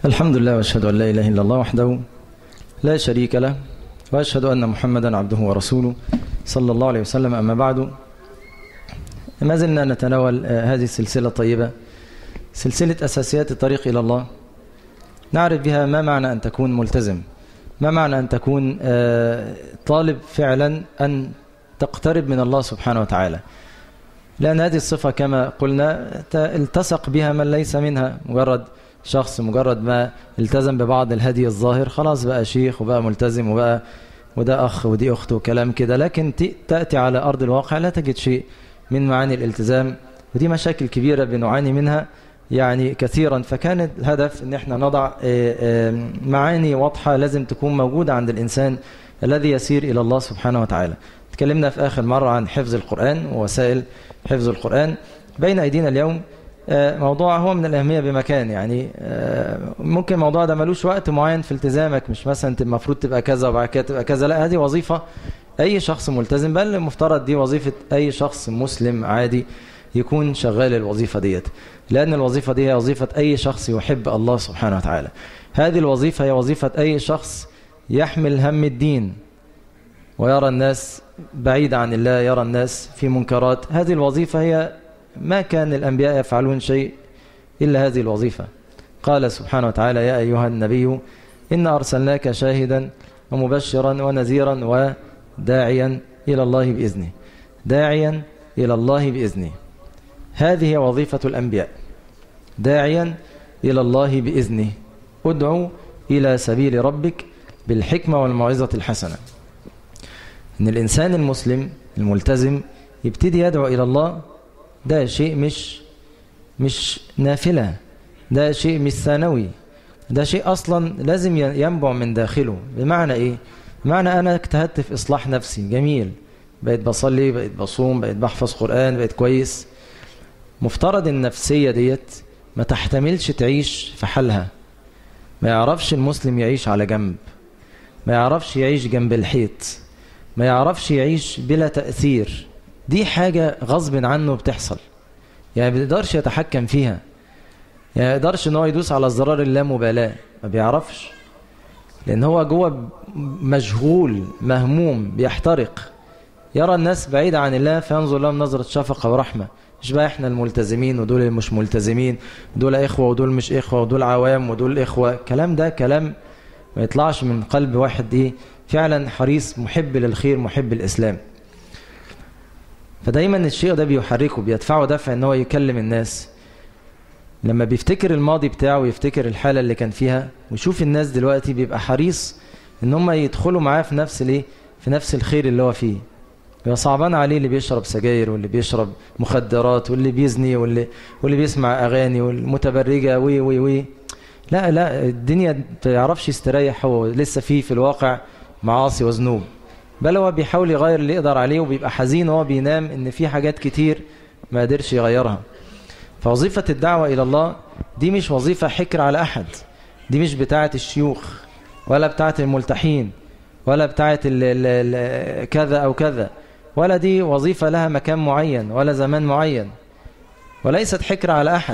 الحمد لله واشهد ان لا اله الا الله وحده لا شريك له واشهد ان محمدا عبده ورسوله صلى الله عليه وسلم اما بعد ما زلنا نتناول هذه السلسله الطيبه سلسله اساسيات الطريق الى الله نعرف بها ما معنى ان تكون ملتزم ما معنى ان تكون طالب فعلا ان تقترب من الله سبحانه وتعالى لأن هذه الصفة كما قلنا التصق بها من ليس منها مجرد شخص مجرد ما التزم ببعض الهدي الظاهر خلاص بقى شيخ وبقى ملتزم وبقى وده أخ ودي أخت وكلام كده لكن تأتي على أرض الواقع لا تجد شيء من معاني الالتزام ودي مشاكل كبيرة بنعاني منها يعني كثيرا فكان الهدف ان احنا نضع معاني واضحة لازم تكون موجودة عند الإنسان الذي يسير إلى الله سبحانه وتعالى تكلمنا في آخر مرة عن حفظ القرآن ووسائل حفظ القرآن بين أيدينا اليوم موضوع هو من الأهمية بمكان يعني ممكن الموضوع ده ملوش وقت معين في التزامك مش مثلا انت المفروض تبقى كذا وبعد كده تبقى كذا لا هذه وظيفة أي شخص ملتزم بل المفترض دي وظيفة أي شخص مسلم عادي يكون شغال الوظيفة ديت لأن الوظيفة دي هي وظيفة أي شخص يحب الله سبحانه وتعالى هذه الوظيفة هي وظيفة أي شخص يحمل هم الدين ويرى الناس بعيد عن الله يرى الناس في منكرات هذه الوظيفة هي ما كان الأنبياء يفعلون شيء إلا هذه الوظيفة قال سبحانه وتعالى يا أيها النبي إن أرسلناك شاهدا ومبشرا ونذيرا وداعيا إلى الله بإذنه داعيا إلى الله بإذنه هذه هي وظيفة الأنبياء داعيا إلى الله بإذنه ادعو إلى سبيل ربك بالحكمة والموعظة الحسنة ان الانسان المسلم الملتزم يبتدي يدعو الى الله ده شيء مش مش نافله ده شيء مش ثانوي ده شيء اصلا لازم ينبع من داخله بمعنى ايه بمعنى انا اجتهدت في اصلاح نفسي جميل بقيت بصلي بقيت بصوم بقيت بحفظ قران بقيت كويس مفترض النفسيه ديت ما تحتملش تعيش في حالها ما يعرفش المسلم يعيش على جنب ما يعرفش يعيش جنب الحيط ما يعرفش يعيش بلا تأثير دي حاجة غصب عنه بتحصل يعني ما بيقدرش يتحكم فيها يعني ما يقدرش ان هو يدوس على الزرار اللامبالاة ما بيعرفش لان هو جوه مشغول مهموم بيحترق يرى الناس بعيدة عن الله فينظر لهم نظرة شفقة ورحمة مش بقى احنا الملتزمين ودول اللي مش ملتزمين دول اخوة ودول مش اخوة ودول عوام ودول اخوة الكلام ده كلام ما يطلعش من قلب واحد ايه فعلا حريص محب للخير محب الإسلام فدايما الشيء ده بيحركه بيدفعه دفع ان هو يكلم الناس لما بيفتكر الماضي بتاعه ويفتكر الحالة اللي كان فيها ويشوف الناس دلوقتي بيبقى حريص ان هم يدخلوا معاه في نفس الايه في نفس الخير اللي هو فيه بيبقى صعبان عليه اللي بيشرب سجاير واللي بيشرب مخدرات واللي بيزني واللي واللي بيسمع اغاني والمتبرجه وي وي وي لا لا الدنيا ما يعرفش يستريح هو لسه فيه في الواقع معاصي وذنوب بل هو بيحاول يغير اللي يقدر عليه وبيبقى حزين وهو بينام ان في حاجات كتير ما قدرش يغيرها فوظيفة الدعوة إلى الله دي مش وظيفة حكر على أحد دي مش بتاعة الشيوخ ولا بتاعة الملتحين ولا بتاعة ال ال ال كذا أو كذا ولا دي وظيفة لها مكان معين ولا زمان معين وليست حكر على أحد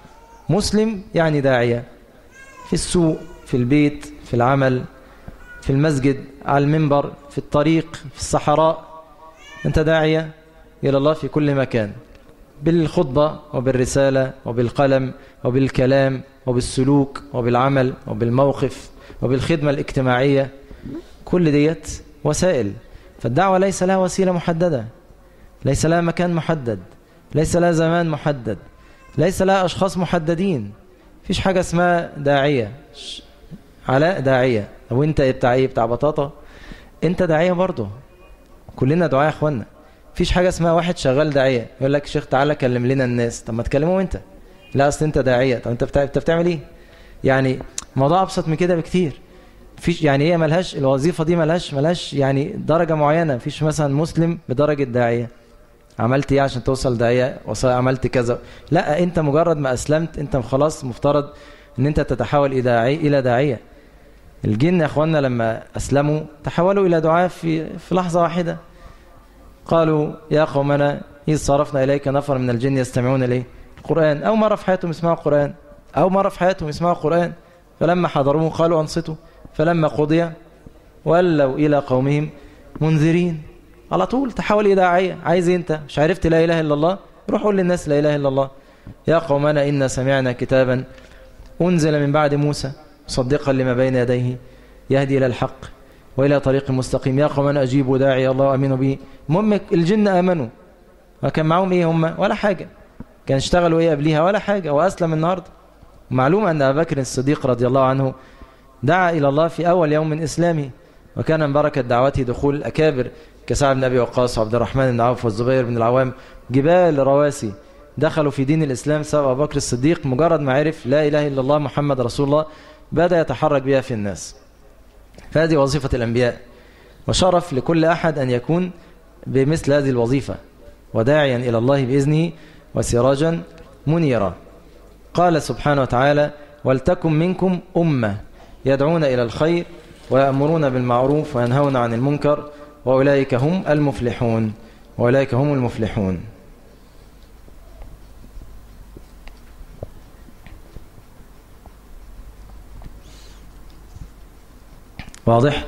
مسلم يعني داعية في السوق في البيت في العمل في المسجد على المنبر في الطريق في الصحراء أنت داعية إلى الله في كل مكان بالخطبة وبالرسالة وبالقلم وبالكلام وبالسلوك وبالعمل وبالموقف وبالخدمة الاجتماعية كل ديت وسائل فالدعوة ليس لها وسيلة محددة ليس لها مكان محدد ليس لها زمان محدد ليس لها أشخاص محددين فيش حاجة اسمها داعية علاء داعية طب وانت بتاع ايه بتاع بطاطا انت داعية برضه كلنا دعاء يا اخوانا مفيش حاجة اسمها واحد شغال داعية يقول لك شيخ تعالى كلم لنا الناس طب ما تكلمهم انت لا اصل انت داعية طب انت بتاع... انت بتعمل ايه يعني الموضوع ابسط من كده بكتير فيش يعني هي ملهاش الوظيفة دي ملهاش ملهاش يعني درجة معينة مفيش مثلا مسلم بدرجة داعية عملت ايه عشان توصل داعية عملت كذا لا انت مجرد ما اسلمت انت خلاص مفترض ان انت تتحول الى داعية الى داعية الجن يا اخواننا لما اسلموا تحولوا الى دعاء في في لحظه واحده قالوا يا قومنا اذ صرفنا اليك نفر من الجن يستمعون اليه القران او مره في حياتهم يسمعوا القران او مره في حياتهم يسمعوا القران فلما حضروه قالوا أنصتوا فلما قضي ولوا إلى قومهم منذرين على طول تحاول داعية عايز انت مش عرفت لا إله إلا الله روح قول للناس لا إله إلا الله يا قومنا إنا سمعنا كتابا أنزل من بعد موسى مصدقا لما بين يديه يهدي إلى الحق وإلى طريق مستقيم يا قومنا أجيبوا داعي الله وأمنوا به المهم الجن آمنوا وكان معهم إيه هم ولا حاجة كان اشتغلوا إيه قبليها ولا حاجة وأسلم النهاردة معلوم أن أبا بكر الصديق رضي الله عنه دعا إلى الله في أول يوم من إسلامه وكان من بركة دعوته دخول الأكابر كسعد بن أبي وقاص وعبد الرحمن بن عوف والزبير بن العوام جبال رواسي دخلوا في دين الإسلام سواء أبو بكر الصديق مجرد ما عرف لا إله إلا الله محمد رسول الله بدأ يتحرك بها في الناس فهذه وظيفة الأنبياء وشرف لكل أحد أن يكون بمثل هذه الوظيفة وداعيا إلى الله بإذنه وسراجا منيرا قال سبحانه وتعالى ولتكن منكم أمة يدعون إلى الخير ويأمرون بالمعروف وينهون عن المنكر وأولئك هم المفلحون وأولئك هم المفلحون واضح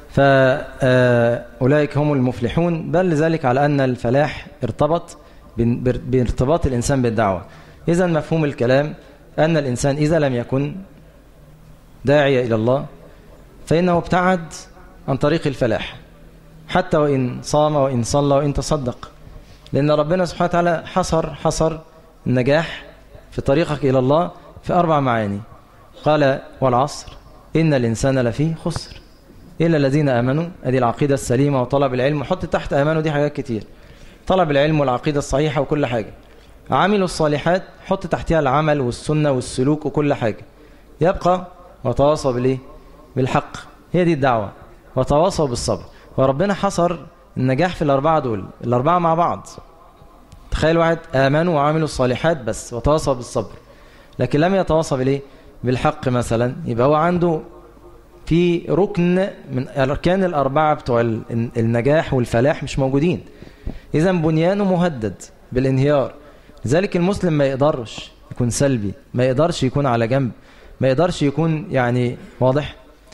فأولئك هم المفلحون بل لذلك على أن الفلاح ارتبط بارتباط الإنسان بالدعوة إذا مفهوم الكلام أن الإنسان إذا لم يكن داعية إلى الله فإنه ابتعد عن طريق الفلاح حتى وإن صام وإن صلى وإن تصدق لأن ربنا سبحانه وتعالى حصر حصر النجاح في طريقك إلى الله في أربع معاني قال والعصر إن الإنسان لفيه خسر إلا الذين آمنوا هذه العقيدة السليمة وطلب العلم وحط تحت آمنوا دي حاجات كتير طلب العلم والعقيدة الصحيحة وكل حاجة عملوا الصالحات حط تحتها العمل والسنة والسلوك وكل حاجة يبقى وتواصوا بالإيه بالحق هي دي الدعوة وتواصوا بالصبر وربنا حصر النجاح في الأربعة دول الأربعة مع بعض تخيل واحد آمنوا وعملوا الصالحات بس وتواصوا بالصبر لكن لم يتواصى بالإيه بالحق مثلا يبقى هو عنده في ركن من أركان الأربعة بتوع النجاح والفلاح مش موجودين إذا بنيانه مهدد بالانهيار لذلك المسلم ما يقدرش يكون سلبي ما يقدرش يكون على جنب ما يقدرش يكون يعني واضح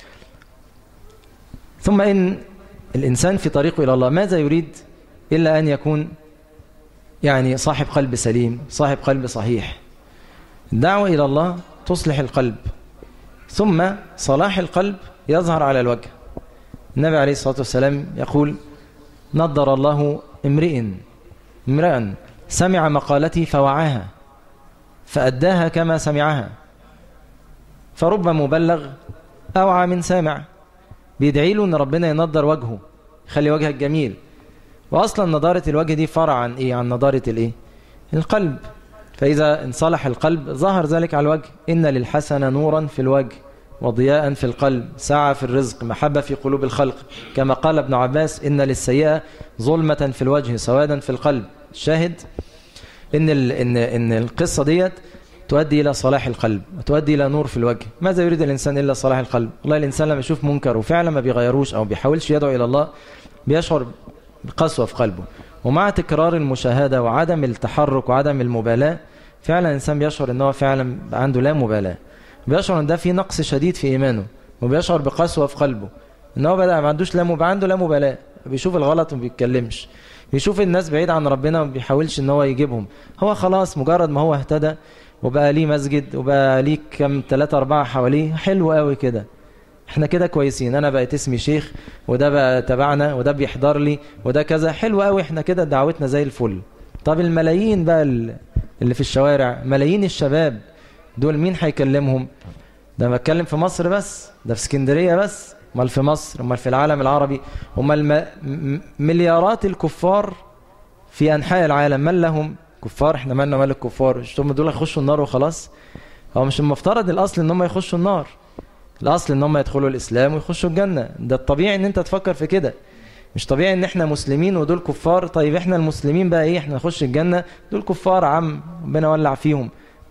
ثم إن الإنسان في طريقه إلى الله ماذا يريد إلا أن يكون يعني صاحب قلب سليم صاحب قلب صحيح الدعوة إلى الله تصلح القلب ثم صلاح القلب يظهر على الوجه النبي عليه الصلاة والسلام يقول نضر الله امرئ امرئا سمع مقالتي فوعاها فأداها كما سمعها فرب مبلغ أوعى من سامع بيدعي له ان ربنا ينضر وجهه يخلي وجهك جميل واصلا نضاره الوجه دي فرع عن ايه عن نضاره الايه القلب فاذا انصلح القلب ظهر ذلك على الوجه ان للحسن نورا في الوجه وضياء في القلب سعة في الرزق محبة في قلوب الخلق كما قال ابن عباس إن للسيئة ظلمة في الوجه سوادا في القلب شاهد إن, إن, إن القصة ديت تؤدي إلى صلاح القلب وتؤدي إلى نور في الوجه ماذا يريد الإنسان إلا صلاح القلب والله الإنسان لما يشوف منكر وفعلا ما بيغيروش أو بيحاولش يدعو إلى الله بيشعر بقسوة في قلبه ومع تكرار المشاهدة وعدم التحرك وعدم المبالاة فعلا الإنسان بيشعر أنه فعلا عنده لا مبالاة بيشعر أن ده في نقص شديد في إيمانه وبيشعر بقسوة في قلبه أنه بدأ ما عندوش لا مبالاة عنده لا مبالاة بيشوف الغلط وما بيتكلمش بيشوف الناس بعيد عن ربنا وما بيحاولش ان هو يجيبهم هو خلاص مجرد ما هو اهتدى وبقى ليه مسجد وبقى ليه كم ثلاثة أربعة حواليه حلو قوي كده احنا كده كويسين انا بقيت اسمي شيخ وده بقى تبعنا وده بيحضر لي وده كذا حلو قوي احنا كده دعوتنا زي الفل طب الملايين بقى اللي في الشوارع ملايين الشباب دول مين هيكلمهم ده بتكلم في مصر بس ده في اسكندريه بس امال في مصر امال في العالم العربي امال مليارات الكفار في انحاء العالم من لهم كفار احنا مالنا مال الكفار مش هم دول يخشوا النار وخلاص هو مش المفترض الاصل ان هم يخشوا النار الاصل ان هم يدخلوا الاسلام ويخشوا الجنه ده الطبيعي ان انت تفكر في كده مش طبيعي ان احنا مسلمين ودول كفار طيب احنا المسلمين بقى ايه احنا نخش الجنه دول كفار عم ربنا ولع فيهم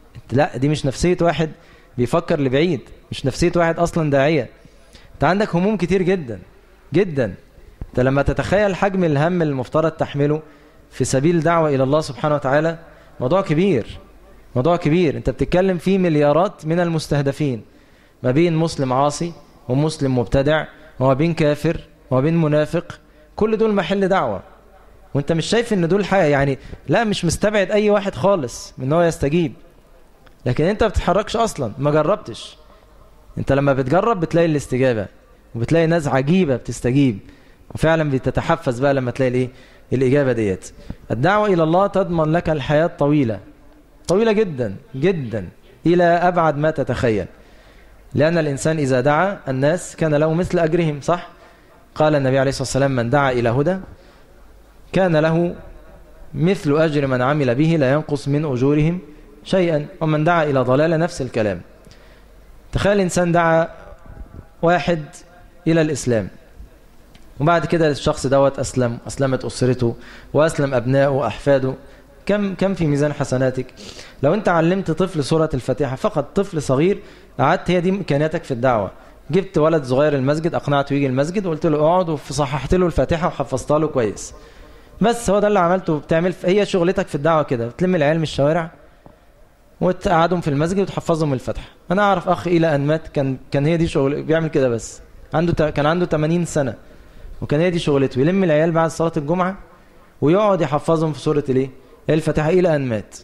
لا دي مش نفسيه واحد بيفكر لبعيد مش نفسيه واحد اصلا داعيه انت عندك هموم كتير جدا جدا انت لما تتخيل حجم الهم المفترض تحمله في سبيل دعوة إلى الله سبحانه وتعالى موضوع كبير موضوع كبير انت بتتكلم فيه مليارات من المستهدفين ما بين مسلم عاصي ومسلم مبتدع وما بين كافر وما بين منافق كل دول محل دعوة وانت مش شايف ان دول حاجة يعني لا مش مستبعد اي واحد خالص من هو يستجيب لكن انت ما بتتحركش اصلا ما جربتش انت لما بتجرب بتلاقي الاستجابة وبتلاقي ناس عجيبة بتستجيب وفعلا بتتحفز بقى لما تلاقي الايه الإجابة ديت الدعوة إلى الله تضمن لك الحياة طويلة طويلة جدا جدا إلى أبعد ما تتخيل لأن الإنسان إذا دعا الناس كان له مثل أجرهم صح قال النبي عليه الصلاة والسلام من دعا إلى هدى كان له مثل أجر من عمل به لا ينقص من أجورهم شيئا ومن دعا إلى ضلالة نفس الكلام تخيل إنسان دعا واحد إلى الإسلام وبعد كده الشخص دوت أسلم أسلمت أسرته وأسلم أبنائه وأحفاده كم كم في ميزان حسناتك لو أنت علمت طفل سورة الفاتحة فقط طفل صغير قعدت هي دي إمكانياتك في الدعوة جبت ولد صغير المسجد أقنعته يجي المسجد وقلت له اقعد وصححت له الفاتحة وحفظتها له كويس بس هو ده اللي عملته بتعمل هي شغلتك في الدعوة كده بتلم العيال من الشوارع وتقعدهم في المسجد وتحفظهم الفتحة أنا أعرف أخ إلى أن مات كان كان هي دي شغل بيعمل كده بس عنده كان عنده 80 سنة وكان هي دي شغلته يلم العيال بعد صلاة الجمعة ويقعد يحفظهم في سورة الايه الفاتحة إلى أن مات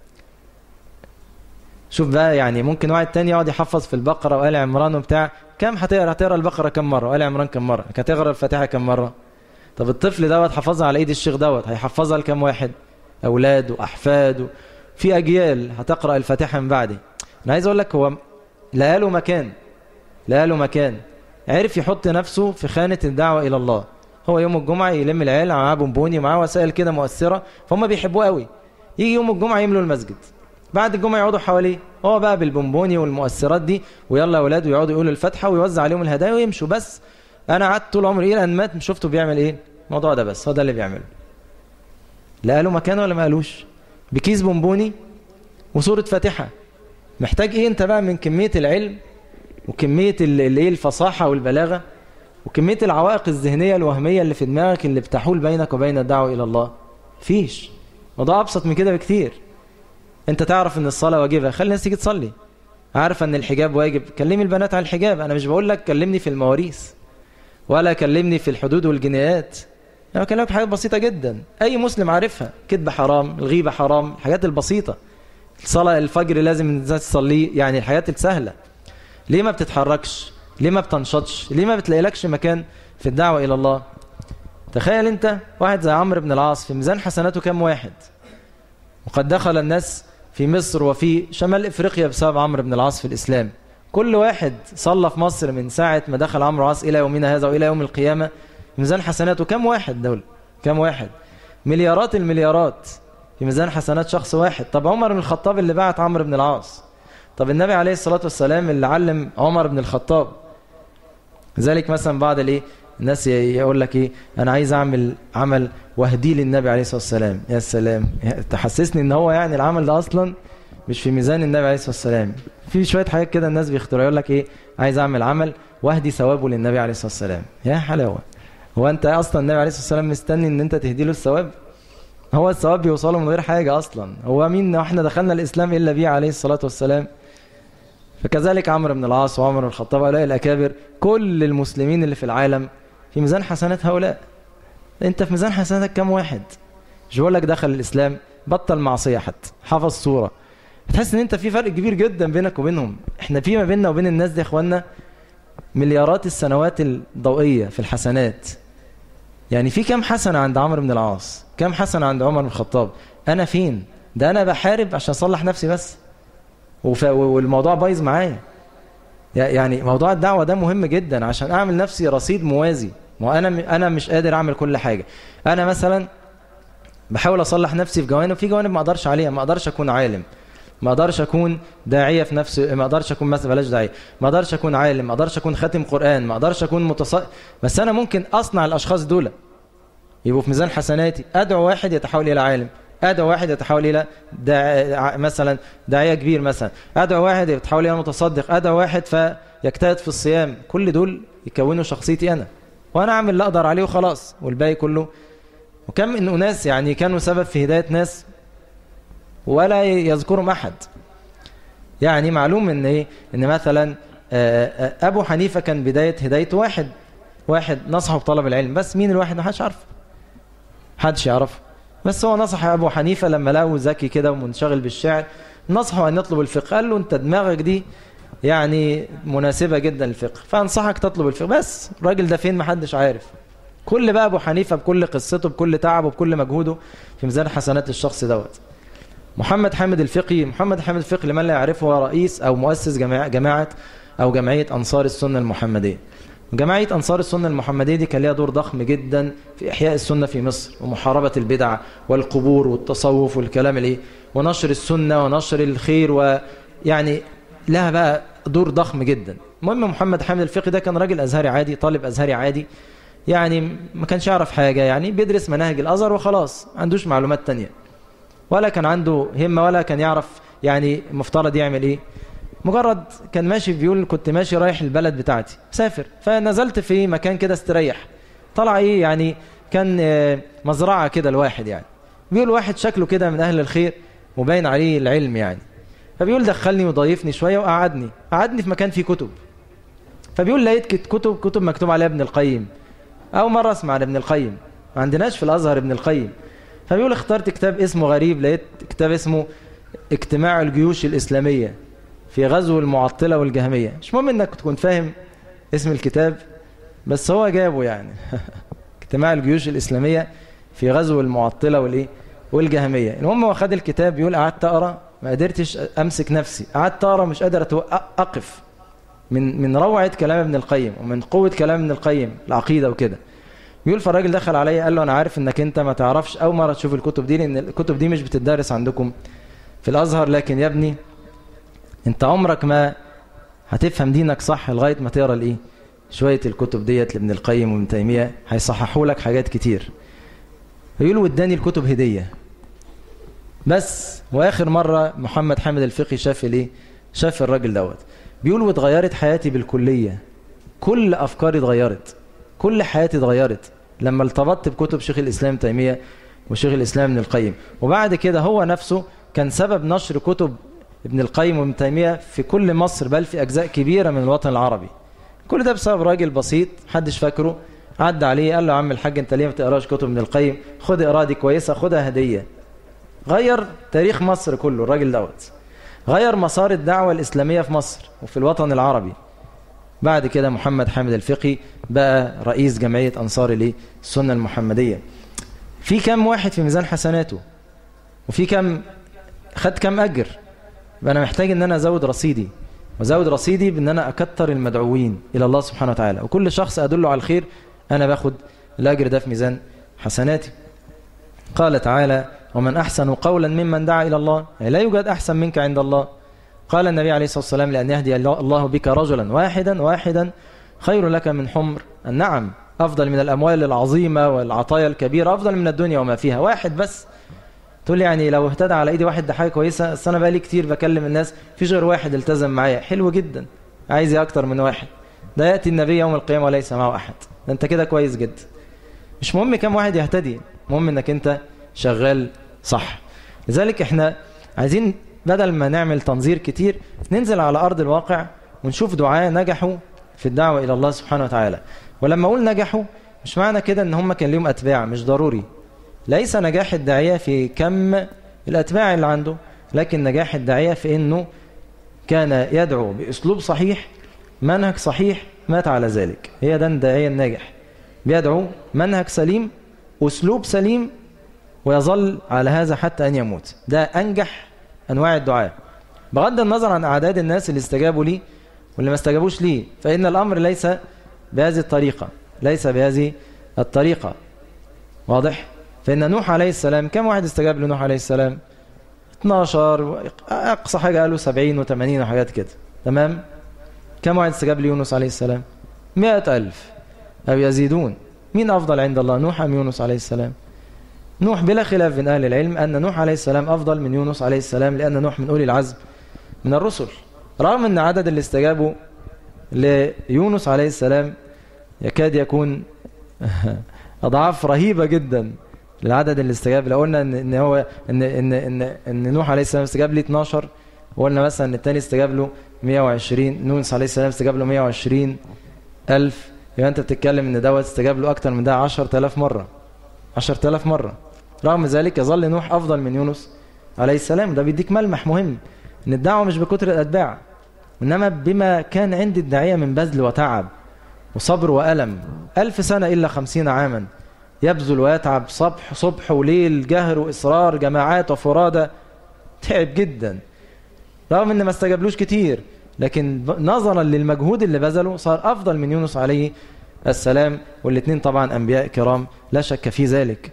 شوف بقى يعني ممكن واحد تاني يقعد يحفظ في البقرة وآل عمران وبتاع كم هتقرا هتقرا البقرة كم مرة وآل عمران كم مرة هتقرا الفاتحة كم مرة طب الطفل دوت حفظها على ايد الشيخ دوت هيحفظها لكم واحد أولاده أحفاده في أجيال هتقرأ الفاتحة من بعدي أنا عايز أقول لك هو لا له مكان لا له مكان عرف يحط نفسه في خانة الدعوة إلى الله هو يوم الجمعة يلم العيال معاه بونبوني معاه وسائل كده مؤثرة فهم بيحبوه قوي يجي يوم الجمعة يملوا المسجد بعد الجمعة يقعدوا حواليه هو بقى بالبونبوني والمؤثرات دي ويلا يا اولاد ويقعدوا يقولوا الفاتحة ويوزع عليهم الهدايا ويمشوا بس أنا قعدت طول عمري إلى أن مات شفته بيعمل إيه الموضوع ده بس هو ده اللي بيعمله لا قالوا مكان ولا ما قالوش بكيس بونبوني وصورة فاتحة محتاج ايه انت بقى من كمية العلم وكمية الايه الفصاحة والبلاغة وكمية العوائق الذهنية الوهمية اللي في دماغك اللي بتحول بينك وبين الدعوة إلى الله فيش موضوع أبسط من كده بكتير انت تعرف ان الصلاة واجبة خلي الناس تيجي تصلي عارف ان الحجاب واجب كلمي البنات على الحجاب انا مش بقول لك كلمني في المواريث ولا كلمني في الحدود والجنايات انا بكلمك في حاجات بسيطة جدا اي مسلم عارفها كذب حرام الغيبة حرام الحاجات البسيطة صلاة الفجر لازم الناس تصليه يعني الحياة السهلة ليه ما بتتحركش ليه ما بتنشطش ليه ما بتلاقيلكش مكان في الدعوة إلى الله تخيل انت واحد زي عمرو بن العاص في ميزان حسناته كم واحد وقد دخل الناس في مصر وفي شمال افريقيا بسبب عمرو بن العاص في الاسلام كل واحد صلى في مصر من ساعة ما دخل عمرو العاص الى يومنا هذا والى يوم القيامة ميزان حسناته كم واحد دول كم واحد مليارات المليارات في ميزان حسنات شخص واحد طب عمر بن الخطاب اللي بعت عمرو بن العاص طب النبي عليه الصلاة والسلام اللي علم عمر بن الخطاب ذلك مثلا بعض الايه الناس يقول لك ايه انا عايز اعمل عمل واهديه للنبي عليه الصلاه والسلام يا سلام تحسسني ان هو يعني العمل ده اصلا مش في ميزان النبي عليه الصلاه والسلام في شويه حاجات كده الناس بيختاروا يقول لك ايه عايز اعمل عمل واهدي ثوابه للنبي عليه الصلاه والسلام يا حلاوه هو انت اصلا النبي عليه الصلاه والسلام مستني ان انت تهدي له الثواب هو الثواب بيوصله من غير حاجه اصلا هو مين احنا دخلنا الاسلام الا بيه عليه الصلاه والسلام فكذلك عمرو بن العاص وعمر بن الخطاب هؤلاء الأكابر كل المسلمين اللي في العالم في ميزان حسنات هؤلاء انت في ميزان حسناتك كم واحد مش بقول لك دخل الإسلام بطل معصية حتى حفظ صورة تحس ان انت في فرق كبير جدا بينك وبينهم احنا في ما بيننا وبين الناس دي يا اخوانا مليارات السنوات الضوئية في الحسنات يعني في كم حسنة عند عمرو بن العاص كم حسنة عند عمر بن الخطاب انا فين ده انا بحارب عشان اصلح نفسي بس والموضوع بايظ معايا يعني موضوع الدعوة ده مهم جدا عشان اعمل نفسي رصيد موازي وانا انا مش قادر اعمل كل حاجة انا مثلا بحاول اصلح نفسي في جوانب في جوانب ما اقدرش عليها ما اقدرش اكون عالم ما اقدرش اكون داعيه في نفس ما اقدرش اكون مثلا بلاش داعيه ما اقدرش اكون عالم ما اقدرش اكون خاتم قران ما اقدرش اكون متص بس انا ممكن اصنع الاشخاص دول يبقوا في ميزان حسناتي ادعو واحد يتحول الى عالم ادعو واحد يتحول الى داع... مثلا داعيه كبير مثلا ادعو واحد يتحول الى متصدق ادعو واحد فيجتهد في الصيام كل دول يكونوا شخصيتي انا وانا اعمل اللي اقدر عليه وخلاص والباقي كله وكم من اناس يعني كانوا سبب في هدايه ناس ولا يذكرهم احد يعني معلوم ان ايه ان مثلا أبو حنيفة كان بداية هدايته واحد واحد نصحه بطلب العلم بس مين الواحد ما حدش عارف حدش يعرف بس هو نصح أبو حنيفة لما لقوا ذكي كده ومنشغل بالشعر نصحه أن يطلب الفقه قال له أنت دماغك دي يعني مناسبة جدا للفقه فأنصحك تطلب الفقه بس الراجل ده فين محدش عارف كل بقى أبو حنيفة بكل قصته بكل تعبه بكل مجهوده في ميزان حسنات الشخص دوت محمد حامد الفقي محمد حامد الفقي لمن لا يعرفه هو رئيس أو مؤسس جماعة, جماعة أو جمعية أنصار السنة المحمدية جمعية أنصار السنة المحمدية دي كان لها دور ضخم جدا في إحياء السنة في مصر ومحاربة البدع والقبور والتصوف والكلام الايه ونشر السنة ونشر الخير ويعني لها بقى دور ضخم جدا المهم محمد حامد الفقي ده كان راجل أزهري عادي طالب أزهري عادي يعني ما كانش يعرف حاجة يعني بيدرس مناهج الأزهر وخلاص ما عندوش معلومات تانية ولا كان عنده همة ولا كان يعرف يعني مفترض يعمل ايه مجرد كان ماشي بيقول كنت ماشي رايح البلد بتاعتي مسافر فنزلت في مكان كده استريح طلع ايه يعني كان مزرعة كده الواحد يعني بيقول واحد شكله كده من أهل الخير وباين عليه العلم يعني فبيقول دخلني وضيفني شوية وقعدني قعدني في مكان فيه كتب فبيقول لقيت كتب كتب مكتوب عليها ابن القيم أول مرة أسمع عن ابن القيم ما عندناش في الأزهر ابن القيم فبيقول اخترت كتاب اسمه غريب لقيت كتاب اسمه اجتماع الجيوش الإسلامية في غزو المعطلة والجهمية مش مهم انك تكون فاهم اسم الكتاب بس هو جابه يعني اجتماع الجيوش الإسلامية في غزو المعطلة والايه والجهمية المهم هو خد الكتاب بيقول قعدت أقرأ ما قدرتش أمسك نفسي قعدت أقرأ مش قادر أقف من من روعة كلام ابن القيم ومن قوة كلام ابن القيم العقيدة وكده بيقول فالراجل دخل عليا قال له أنا عارف إنك أنت ما تعرفش أول مرة تشوف الكتب دي لأن الكتب دي مش بتدرس عندكم في الأزهر لكن يا ابني انت عمرك ما هتفهم دينك صح لغاية ما تقرا الايه شوية الكتب ديت لابن القيم وابن تيمية هيصححوا لك حاجات كتير يقول واداني الكتب هدية بس واخر مرة محمد حامد الفقي شاف الايه شاف الراجل دوت بيقول واتغيرت حياتي بالكلية كل افكاري اتغيرت كل حياتي اتغيرت لما ارتبطت بكتب شيخ الاسلام تيمية وشيخ الاسلام ابن القيم وبعد كده هو نفسه كان سبب نشر كتب ابن القيم وابن تيمية في كل مصر بل في أجزاء كبيرة من الوطن العربي كل ده بسبب راجل بسيط محدش فاكره عدى عليه قال له يا عم الحاج انت ليه ما تقراش كتب ابن القيم خد اقرا دي كويسة خدها هدية غير تاريخ مصر كله الراجل دوت غير مسار الدعوة الإسلامية في مصر وفي الوطن العربي بعد كده محمد حامد الفقي بقى رئيس جمعية أنصار الايه السنة المحمدية في كم واحد في ميزان حسناته وفي كم خد كم أجر انا محتاج ان انا ازود رصيدي وازود رصيدي بان انا اكتر المدعوين الى الله سبحانه وتعالى وكل شخص ادله على الخير انا باخد الاجر ده في ميزان حسناتي قال تعالى ومن احسن قولا ممن دعا الى الله لا يوجد احسن منك عند الله قال النبي عليه الصلاه والسلام لان يهدي الله بك رجلا واحدا واحدا خير لك من حمر النعم افضل من الاموال العظيمه والعطايا الكبيره افضل من الدنيا وما فيها واحد بس تقول لي يعني لو اهتدى على ايدي واحد ده حاجه كويسه اصل انا بقالي كتير بكلم الناس فيش غير واحد التزم معايا حلو جدا عايز اكتر من واحد ده ياتي النبي يوم القيامه وليس معه احد ده انت كده كويس جدا مش مهم كم واحد يهتدي المهم انك انت شغال صح لذلك احنا عايزين بدل ما نعمل تنظير كتير ننزل على ارض الواقع ونشوف دعاء نجحوا في الدعوه الى الله سبحانه وتعالى ولما اقول نجحوا مش معنى كده ان هم كان ليهم اتباع مش ضروري ليس نجاح الداعية في كم الأتباع اللي عنده لكن نجاح الداعية في أنه كان يدعو بأسلوب صحيح منهج صحيح مات على ذلك هي ده الداعية الناجح بيدعو منهج سليم أسلوب سليم ويظل على هذا حتى أن يموت ده أنجح أنواع الدعاء بغض النظر عن أعداد الناس اللي استجابوا لي واللي ما استجابوش لي فإن الأمر ليس بهذه الطريقة ليس بهذه الطريقة واضح؟ فإن نوح عليه السلام كم واحد استجاب لنوح عليه السلام 12 أقصى حاجة قالوا 70 و80 وحاجات كده تمام كم واحد استجاب ليونس عليه السلام 100 ألف أو يزيدون مين أفضل عند الله نوح أم يونس عليه السلام نوح بلا خلاف من أهل العلم أن نوح عليه السلام أفضل من يونس عليه السلام لأن نوح من أولي العزم من الرسل رغم أن عدد اللي استجابوا ليونس عليه السلام يكاد يكون أضعاف رهيبة جدا للعدد اللي استجاب لو قلنا ان ان هو ان ان ان, إن نوح عليه السلام استجاب لي 12 وقلنا مثلا ان التاني استجاب له 120 نونس عليه السلام استجاب له 120 ألف يبقى انت بتتكلم ان دوت استجاب له اكتر من ده 10000 مرة 10000 مرة رغم ذلك يظل نوح افضل من يونس عليه السلام ده بيديك ملمح مهم ان الدعوة مش بكتر الاتباع انما بما كان عند الداعية من بذل وتعب وصبر وألم ألف سنة إلا خمسين عاما يبذل ويتعب صبح صبح وليل جهر وإصرار جماعات وفرادى تعب جدا رغم ان ما استجابلوش كتير لكن نظرا للمجهود اللي بذله صار أفضل من يونس عليه السلام والاثنين طبعا أنبياء كرام لا شك في ذلك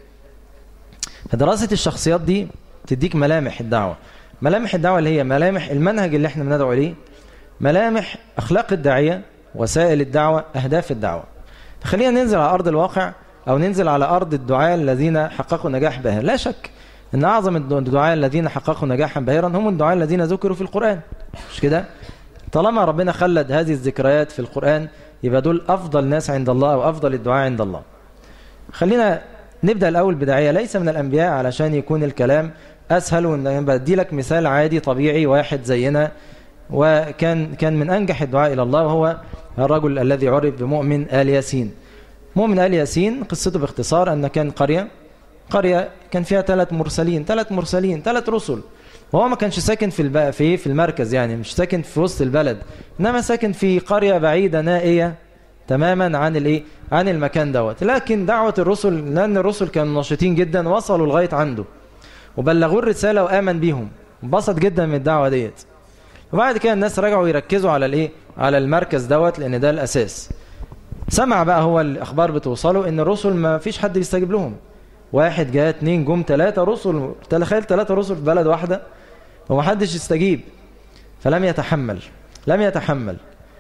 فدراسة الشخصيات دي تديك ملامح الدعوة ملامح الدعوة اللي هي ملامح المنهج اللي احنا بندعو إليه ملامح أخلاق الداعية وسائل الدعوة أهداف الدعوة فخلينا ننزل على أرض الواقع أو ننزل على أرض الدعاء الذين حققوا نجاح باهر لا شك أن أعظم الدعاء الذين حققوا نجاحا باهرا هم الدعاء الذين ذكروا في القرآن مش كده طالما ربنا خلد هذه الذكريات في القرآن يبقى دول أفضل ناس عند الله أو أفضل الدعاء عند الله خلينا نبدأ الأول بداعية ليس من الأنبياء علشان يكون الكلام أسهل وإن بدي لك مثال عادي طبيعي واحد زينا وكان كان من أنجح الدعاء إلى الله وهو الرجل الذي عرف بمؤمن آل ياسين مؤمن آل ياسين قصته باختصار أن كان قرية قرية كان فيها ثلاث مرسلين ثلاث مرسلين ثلاث رسل وهو ما كانش ساكن في الب... في في المركز يعني مش ساكن في وسط البلد انما ساكن في قرية بعيدة نائية تماما عن الايه عن المكان دوت لكن دعوة الرسل لان الرسل كانوا نشيطين جدا وصلوا لغاية عنده وبلغوه الرسالة وآمن بيهم انبسط جدا من الدعوة ديت وبعد كده الناس رجعوا يركزوا على الايه على المركز دوت لان ده الاساس سمع بقى هو الاخبار بتوصله ان الرسل ما فيش حد بيستجيب لهم واحد جاء اتنين جم ثلاثة رسل تخيل ثلاثة رسل في بلد واحدة ومحدش يستجيب فلم يتحمل لم يتحمل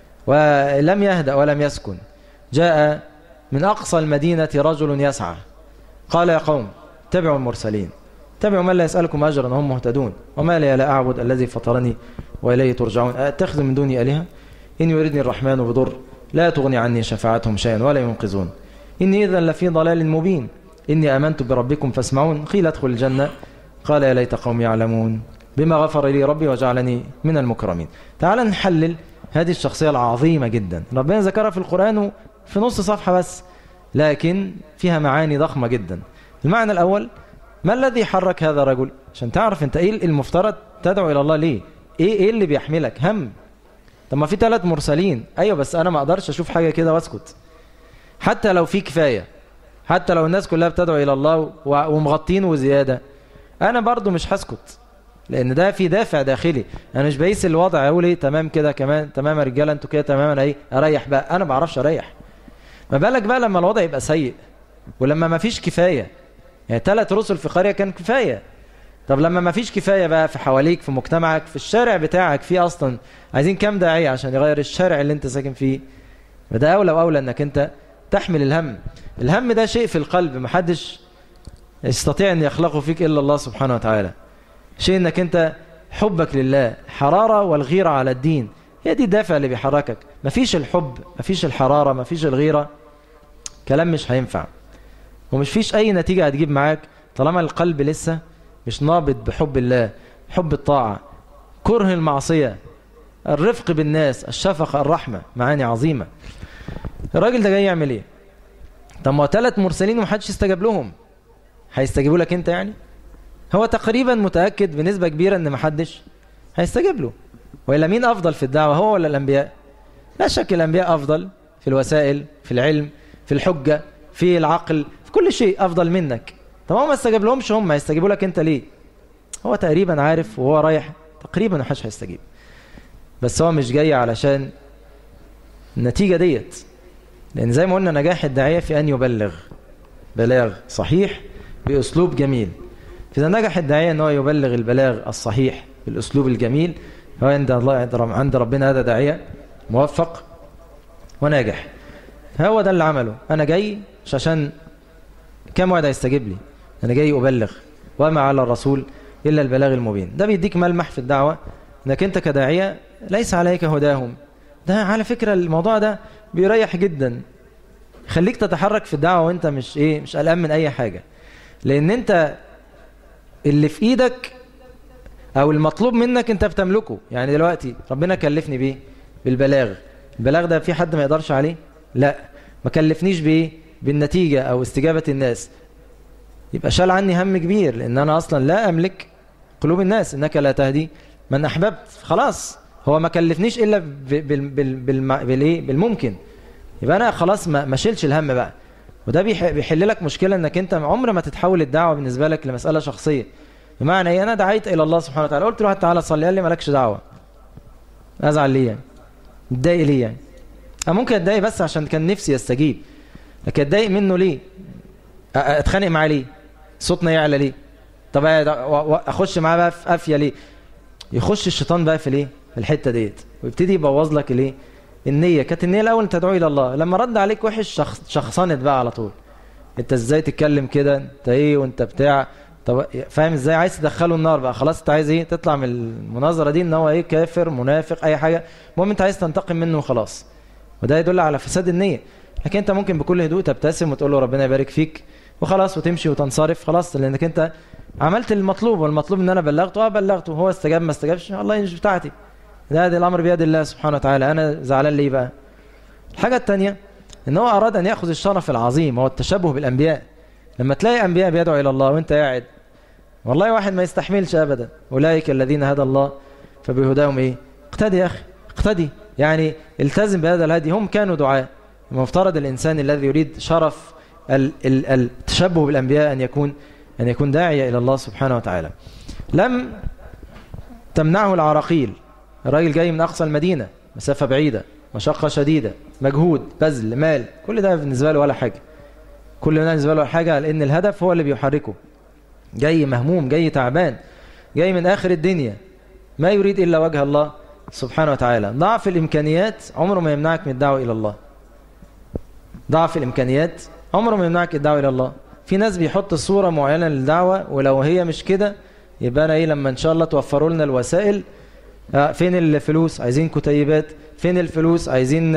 ولم يهدأ ولم يسكن جاء من أقصى المدينة رجل يسعى قال يا قوم تبعوا المرسلين تبعوا من لا يسألكم أجرا وهم مهتدون وما لي لا أعبد الذي فطرني وإليه ترجعون أتخذ من دوني آلهة إن يردني الرحمن بضر لا تغني عني شفاعتهم شيئا ولا ينقذون إني إذا لفي ضلال مبين إني آمنت بربكم فاسمعون قيل ادخل الجنة قال يا ليت قوم يعلمون بما غفر لي ربي وجعلني من المكرمين تعال نحلل هذه الشخصية العظيمة جدا ربنا ذكرها في القرآن في نص صفحة بس لكن فيها معاني ضخمة جدا المعنى الأول ما الذي حرك هذا الرجل عشان تعرف انت ايه المفترض تدعو الى الله ليه ايه ايه اللي بيحملك هم طب ما في ثلاث مرسلين ايوه بس انا ما اقدرش اشوف حاجه كده واسكت حتى لو في كفايه حتى لو الناس كلها بتدعو الى الله ومغطين وزياده انا برضو مش هسكت لان ده في دافع داخلي انا مش بقيس الوضع اقول ايه تمام كده كمان تمام يا رجاله انتوا كده تمام انا ايه اريح بقى انا ما بعرفش اريح ما بالك بقى لما الوضع يبقى سيء ولما ما فيش كفايه يعني ثلاث رسل في قريه كان كفايه طب لما ما فيش كفايه بقى في حواليك في مجتمعك في الشارع بتاعك في اصلا عايزين كام داعيه عشان يغير الشارع اللي انت ساكن فيه فده اولى واولى انك انت تحمل الهم الهم ده شيء في القلب محدش يستطيع ان يخلقه فيك الا الله سبحانه وتعالى شيء انك انت حبك لله حرارة والغيرة على الدين هي دي الدافع اللي بيحركك مفيش الحب مفيش الحرارة مفيش الغيرة كلام مش هينفع ومش فيش اي نتيجة هتجيب معاك طالما القلب لسه مش نابض بحب الله حب الطاعة كره المعصية الرفق بالناس الشفقة الرحمة معاني عظيمة الراجل ده جاي يعمل ايه طب ما ثلاث مرسلين ومحدش استجاب لهم هيستجيبوا لك انت يعني هو تقريبا متأكد بنسبة كبيرة ان محدش هيستجيب له وإلا مين أفضل في الدعوة هو ولا الأنبياء لا شك الأنبياء أفضل في الوسائل في العلم في الحجة في العقل في كل شيء أفضل منك طب هو ما استجاب لهمش هم هيستجيبوا لك أنت ليه هو تقريبا عارف وهو رايح تقريبا محدش هيستجيب بس هو مش جاي علشان النتيجة ديت لأن زي ما قلنا نجاح الداعية في أن يبلغ بلاغ صحيح بأسلوب جميل إذا نجح الداعية أنه يبلغ البلاغ الصحيح بالأسلوب الجميل هو عند الله عند ربنا هذا داعية موفق وناجح هو ده اللي عمله أنا جاي مش عشان كم واحد هيستجيب لي أنا جاي أبلغ وما على الرسول إلا البلاغ المبين ده بيديك ملمح في الدعوة أنك أنت كداعية ليس عليك هداهم ده على فكرة الموضوع ده بيريح جدا خليك تتحرك في الدعوة وانت مش ايه مش قلقان من اي حاجة لان انت اللي في ايدك او المطلوب منك انت بتملكه يعني دلوقتي ربنا كلفني بايه بالبلاغ البلاغ ده في حد ما يقدرش عليه لا ما كلفنيش بايه بالنتيجة او استجابة الناس يبقى شال عني هم كبير لان انا اصلا لا املك قلوب الناس انك لا تهدي من احببت خلاص هو ما كلفنيش الا بال بال بال بالايه بالممكن يبقى انا خلاص ما ما شيلش الهم بقى وده بيحل لك مشكله انك انت عمر ما تتحول الدعوه بالنسبه لك لمساله شخصيه بمعنى ايه انا دعيت الى الله سبحانه وتعالى قلت له تعالى صلي قال لي مالكش دعوه ازعل ليه يعني متضايق ليه يعني انا ممكن اتضايق بس عشان كان نفسي استجيب لكن اتضايق منه ليه اتخانق معاه ليه صوتنا يعلى ليه طب اخش معاه بقى في قافيه ليه يخش الشيطان بقى في الايه في الحته ديت ويبتدي يبوظ لك الايه النيه كانت النيه الاول تدعو الى الله لما رد عليك وحش شخص شخصنت بقى على طول انت ازاي تتكلم كده انت ايه وانت بتاع طب فاهم ازاي عايز تدخله النار بقى خلاص انت عايز ايه تطلع من المناظره دي ان هو ايه كافر منافق اي حاجه المهم انت عايز تنتقم منه وخلاص وده يدل على فساد النيه لكن انت ممكن بكل هدوء تبتسم وتقول له ربنا يبارك فيك وخلاص وتمشي وتنصرف خلاص لانك انت عملت المطلوب والمطلوب ان انا بلغته اه بلغته هو استجاب ما استجابش الله مش بتاعتي ده, ده الامر بيد الله سبحانه وتعالى انا زعلان ليه بقى الحاجه الثانيه ان هو اراد ان ياخذ الشرف العظيم هو التشبه بالانبياء لما تلاقي انبياء بيدعوا الى الله وانت قاعد والله واحد ما يستحملش ابدا اولئك الذين هدى الله فبهداهم ايه اقتدي يا اخي اقتدي يعني التزم بهذا الهدي هم كانوا دعاء المفترض الانسان الذي يريد شرف التشبه بالانبياء ان يكون ان يكون داعيه الى الله سبحانه وتعالى لم تمنعه العراقيل الراجل جاي من اقصى المدينه مسافه بعيده مشقه شديده مجهود بذل مال كل ده بالنسبه له ولا حاجه كل ده بالنسبه له حاجه لان الهدف هو اللي بيحركه جاي مهموم جاي تعبان جاي من آخر الدنيا ما يريد إلا وجه الله سبحانه وتعالى ضعف الإمكانيات عمره ما يمنعك من الدعوة إلى الله ضعف الإمكانيات عمره ما يمنعك الدعوة إلى الله في ناس بيحط صورة معينة للدعوة ولو هي مش كده يبقى أنا إيه لما إن شاء الله توفروا لنا الوسائل آه فين الفلوس عايزين كتيبات فين الفلوس عايزين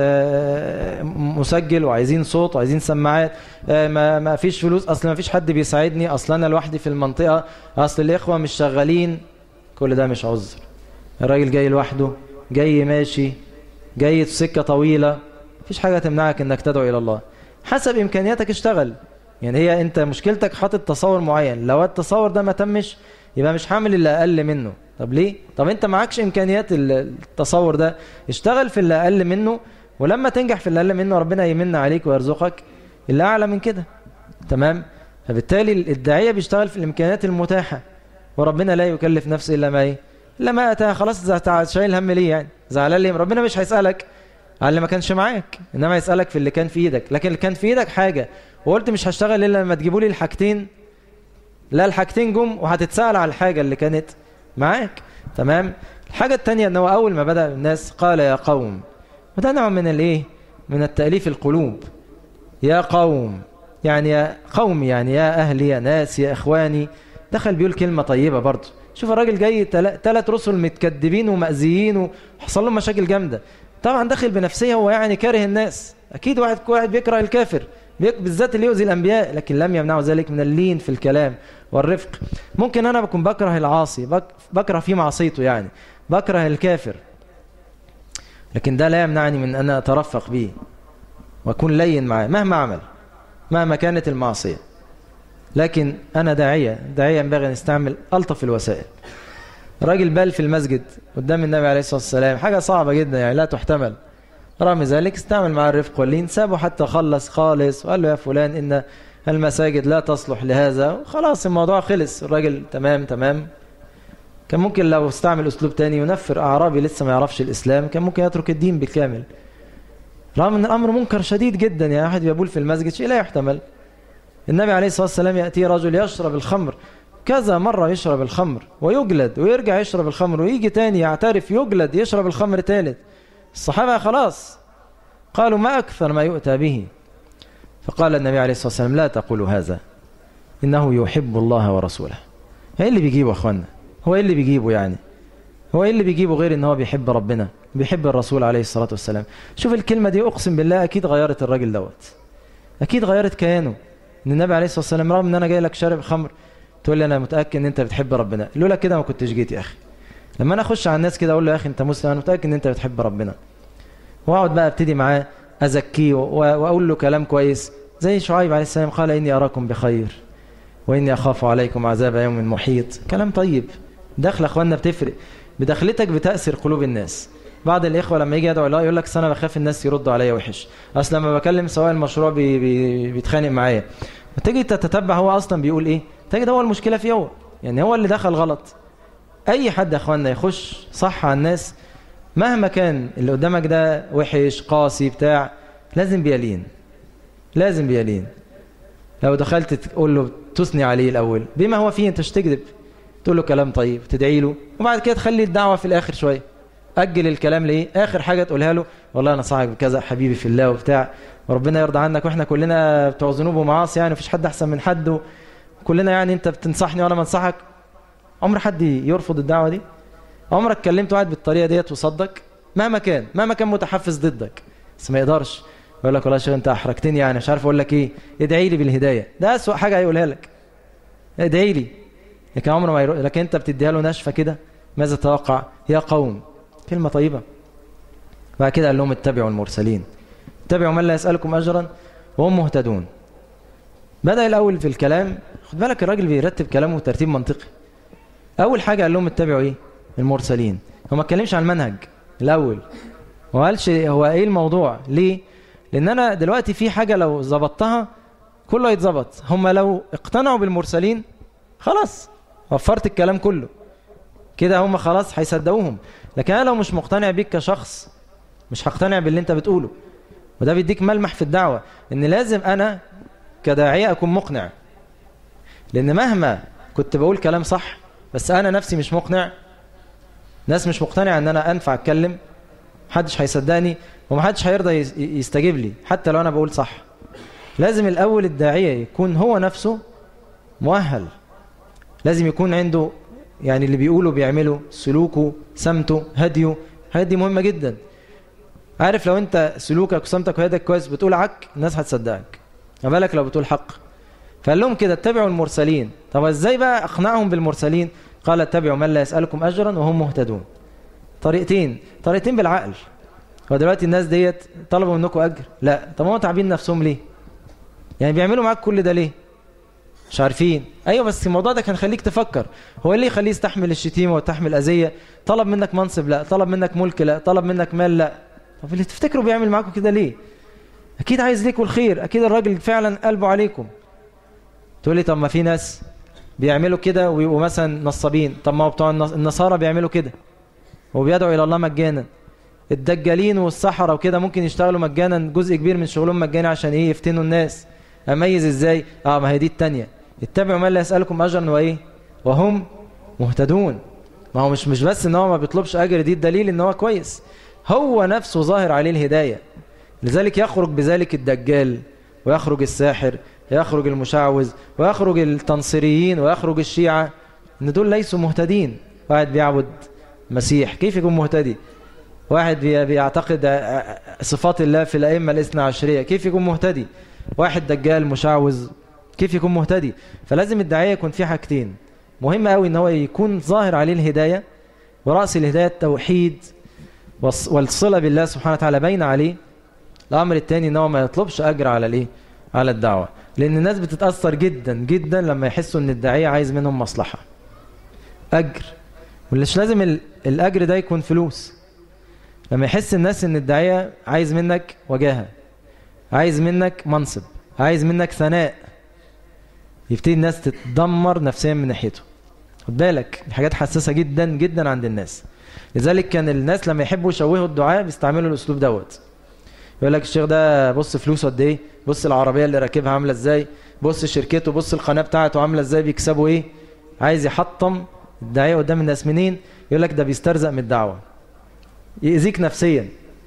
مسجل وعايزين صوت وعايزين سماعات ما, ما فيش فلوس اصل ما فيش حد بيساعدني اصل انا لوحدي في المنطقة اصل الاخوة مش شغالين كل ده مش عذر الراجل جاي لوحده جاي ماشي جاي في سكة طويلة مفيش حاجة تمنعك انك تدعو الى الله حسب امكانياتك اشتغل يعني هي انت مشكلتك حاطط تصور معين لو التصور ده ما تمش يبقى مش هعمل اللي اقل منه طب ليه طب انت معكش امكانيات التصور ده اشتغل في اللي اقل منه ولما تنجح في اللي اقل منه ربنا يمن عليك ويرزقك اللي اعلى من كده تمام فبالتالي الداعيه بيشتغل في الامكانيات المتاحه وربنا لا يكلف نفسه الا ما ايه الا ما اتاها خلاص شايل هم ليه يعني زعلان ليه ربنا مش هيسالك على اللي ما كانش معاك انما يسالك في اللي كان في ايدك لكن اللي كان في ايدك حاجه وقلت مش هشتغل الا لما تجيبوا لي الحاجتين لا الحاجتين جم وهتتسال على الحاجه اللي كانت معاك تمام الحاجة الثانية أنه أول ما بدأ الناس قال يا قوم وده نوع من الإيه من التأليف القلوب يا قوم يعني يا قوم يعني يا أهلي يا ناس يا إخواني دخل بيقول كلمة طيبة برضه شوف الراجل جاي ثلاث رسل متكدبين ومأذيين وحصل لهم مشاكل جامدة طبعا داخل بنفسيه هو يعني كاره الناس أكيد واحد واحد بيكره الكافر بالذات اللي يؤذي الأنبياء لكن لم يمنعه ذلك من اللين في الكلام والرفق ممكن أنا بكون بكره العاصي بك بكره في معصيته يعني بكره الكافر لكن ده لا يمنعني من أن أترفق به وأكون لين معه مهما عمل مهما كانت المعصية لكن أنا داعية داعية ينبغي أن استعمل ألطف الوسائل راجل بال في المسجد قدام النبي عليه الصلاة والسلام حاجة صعبة جدا يعني لا تحتمل رغم ذلك استعمل مع الرفق واللين سابه حتى خلص خالص وقال له يا فلان إن المساجد لا تصلح لهذا خلاص الموضوع خلص الراجل تمام تمام كان ممكن لو استعمل أسلوب تاني ينفر أعرابي لسه ما يعرفش الإسلام كان ممكن يترك الدين بالكامل رغم أن الأمر منكر شديد جدا يا أحد يبول في المسجد شيء لا يحتمل النبي عليه الصلاة والسلام يأتي رجل يشرب الخمر كذا مرة يشرب الخمر ويجلد ويرجع يشرب الخمر ويجي تاني يعترف يجلد يشرب الخمر تالت الصحابة خلاص قالوا ما أكثر ما يؤتى به فقال النبي عليه الصلاة والسلام لا تقولوا هذا إنه يحب الله ورسوله ايه اللي بيجيبه أخوانا هو ايه اللي بيجيبه يعني هو ايه اللي بيجيبه غير ان هو بيحب ربنا بيحب الرسول عليه الصلاة والسلام شوف الكلمة دي أقسم بالله أكيد غيرت الراجل دوت أكيد غيرت كيانه ان النبي عليه الصلاة والسلام رغم ان أنا جاي لك شارب خمر تقول لي انا متاكد ان انت بتحب ربنا لولا كده ما كنتش جيت يا اخي لما انا اخش على الناس كده اقول له يا اخي انت مسلم انا متاكد ان انت بتحب ربنا واقعد بقى ابتدي معاه ازكيه واقول له كلام كويس زي شعيب عليه السلام قال اني اراكم بخير واني اخاف عليكم عذاب يوم محيط كلام طيب دخل اخواننا بتفرق بدخلتك بتاثر قلوب الناس بعض الاخوه لما يجي يدعو الله يقول لك انا بخاف الناس يردوا عليا وحش اصل لما بكلم سواء المشروع بي بي بيتخانق معايا تيجي تتتبع هو اصلا بيقول ايه تجد هو المشكله فيه هو يعني هو اللي دخل غلط اي حد يا اخواننا يخش صح على الناس مهما كان اللي قدامك ده وحش قاسي بتاع لازم بيلين لازم بيلين لو دخلت تقول له تثني عليه الاول بما هو فيه انت مش تكذب تقول له كلام طيب تدعي له وبعد كده تخلي الدعوه في الاخر شويه اجل الكلام لايه اخر حاجه تقولها له والله انا صاحبك بكذا حبيبي في الله وبتاع وربنا يرضى عنك واحنا كلنا بتوع ذنوب ومعاصي يعني مفيش حد احسن من حد وكلنا يعني انت بتنصحني وانا بنصحك عمر حد يرفض الدعوه دي عمرك كلمت واحد بالطريقه ديت وصدق مهما كان مهما كان متحفز ضدك بس ما يقدرش يقول لك والله يا شيخ انت احرجتني يعني مش عارف اقول لك ايه ادعي لي بالهدايه ده اسوء حاجه هيقولها لك ادعي لي لكن عمره ما يروح لكن انت بتديها له ناشفه كده ماذا تتوقع يا قوم كلمه طيبه بعد كده قال لهم اتبعوا المرسلين اتبعوا من لا يسالكم اجرا وهم مهتدون بدا الاول في الكلام خد بالك الراجل بيرتب كلامه بترتيب منطقي اول حاجه قال لهم اتبعوا ايه المرسلين هو ما اتكلمش عن المنهج الاول ما قالش هو ايه الموضوع ليه لان انا دلوقتي في حاجه لو ظبطتها كله هيتظبط هم لو اقتنعوا بالمرسلين خلاص وفرت الكلام كله كده هم خلاص هيصدقوهم لكن انا لو مش مقتنع بيك كشخص مش هقتنع باللي انت بتقوله وده بيديك ملمح في الدعوه ان لازم انا كداعيه اكون مقنع لان مهما كنت بقول كلام صح بس انا نفسي مش مقنع ناس مش مقتنعه ان انا انفع اتكلم محدش هيصدقني ومحدش هيرضى يستجيب لي حتى لو انا بقول صح لازم الاول الداعيه يكون هو نفسه مؤهل لازم يكون عنده يعني اللي بيقوله بيعمله سلوكه سمته هديه الحاجات دي مهمه جدا عارف لو انت سلوكك وسمتك وهدك كويس بتقول عك الناس هتصدقك ما بالك لو بتقول حق فقال لهم كده اتبعوا المرسلين طب ازاي بقى اقنعهم بالمرسلين قال اتبعوا من لا يسالكم اجرا وهم مهتدون طريقتين طريقتين بالعقل هو دلوقتي الناس ديت طلبوا منكم اجر لا طب هم تعبين نفسهم ليه يعني بيعملوا معاك كل ده ليه مش عارفين ايوه بس الموضوع ده كان خليك تفكر هو اللي يخليه يستحمل الشتيمه ويستحمل الاذيه طلب منك منصب لا طلب منك ملك لا طلب منك مال لا طب اللي تفتكروا بيعمل معاكم كده ليه اكيد عايز ليكم الخير اكيد الراجل فعلا قلبه عليكم تقول لي طب ما في ناس بيعملوا كده ويبقوا مثلا نصابين طب ما هو بتوع النصارى بيعملوا كده وبيدعوا الى الله مجانا الدجالين والسحرة وكده ممكن يشتغلوا مجانا جزء كبير من شغلهم مجاني عشان ايه يفتنوا الناس اميز ازاي اه ما هي دي التانية اتبعوا من لا يسألكم اجرا وايه وهم مهتدون ما هو مش مش بس ان هو ما بيطلبش اجر دي الدليل ان هو كويس هو نفسه ظاهر عليه الهداية لذلك يخرج بذلك الدجال ويخرج الساحر يخرج المشعوذ ويخرج التنصيريين ويخرج الشيعة ان دول ليسوا مهتدين واحد بيعبد مسيح كيف يكون مهتدي واحد بيعتقد صفات الله في الأئمة الاثنى عشرية كيف يكون مهتدي واحد دجال مشعوذ كيف يكون مهتدي فلازم الداعية يكون فيه حاجتين مهم قوي ان هو يكون ظاهر عليه الهداية ورأس الهداية التوحيد والصلة بالله سبحانه وتعالى بين عليه الأمر الثاني ان هو ما يطلبش أجر على الايه على الدعوة لأن الناس بتتأثر جدا جدا لما يحسوا ان الداعية عايز منهم مصلحة أجر مش لازم الأجر ده يكون فلوس لما يحس الناس ان الداعية عايز منك وجاهة عايز منك منصب عايز منك ثناء يبتدي الناس تتدمر نفسيا من ناحيته خد بالك الحاجات حساسة جدا جدا عند الناس لذلك كان الناس لما يحبوا يشوهوا الدعاء بيستعملوا الاسلوب دوت يقول لك الشيخ ده بص فلوسه قد ايه بص العربيه اللي راكبها عامله ازاي بص شركته بص القناه بتاعته عامله ازاي بيكسبوا ايه عايز يحطم الداعيه قدام الناس منين يقول لك ده بيسترزق من الدعوه يأذيك نفسيا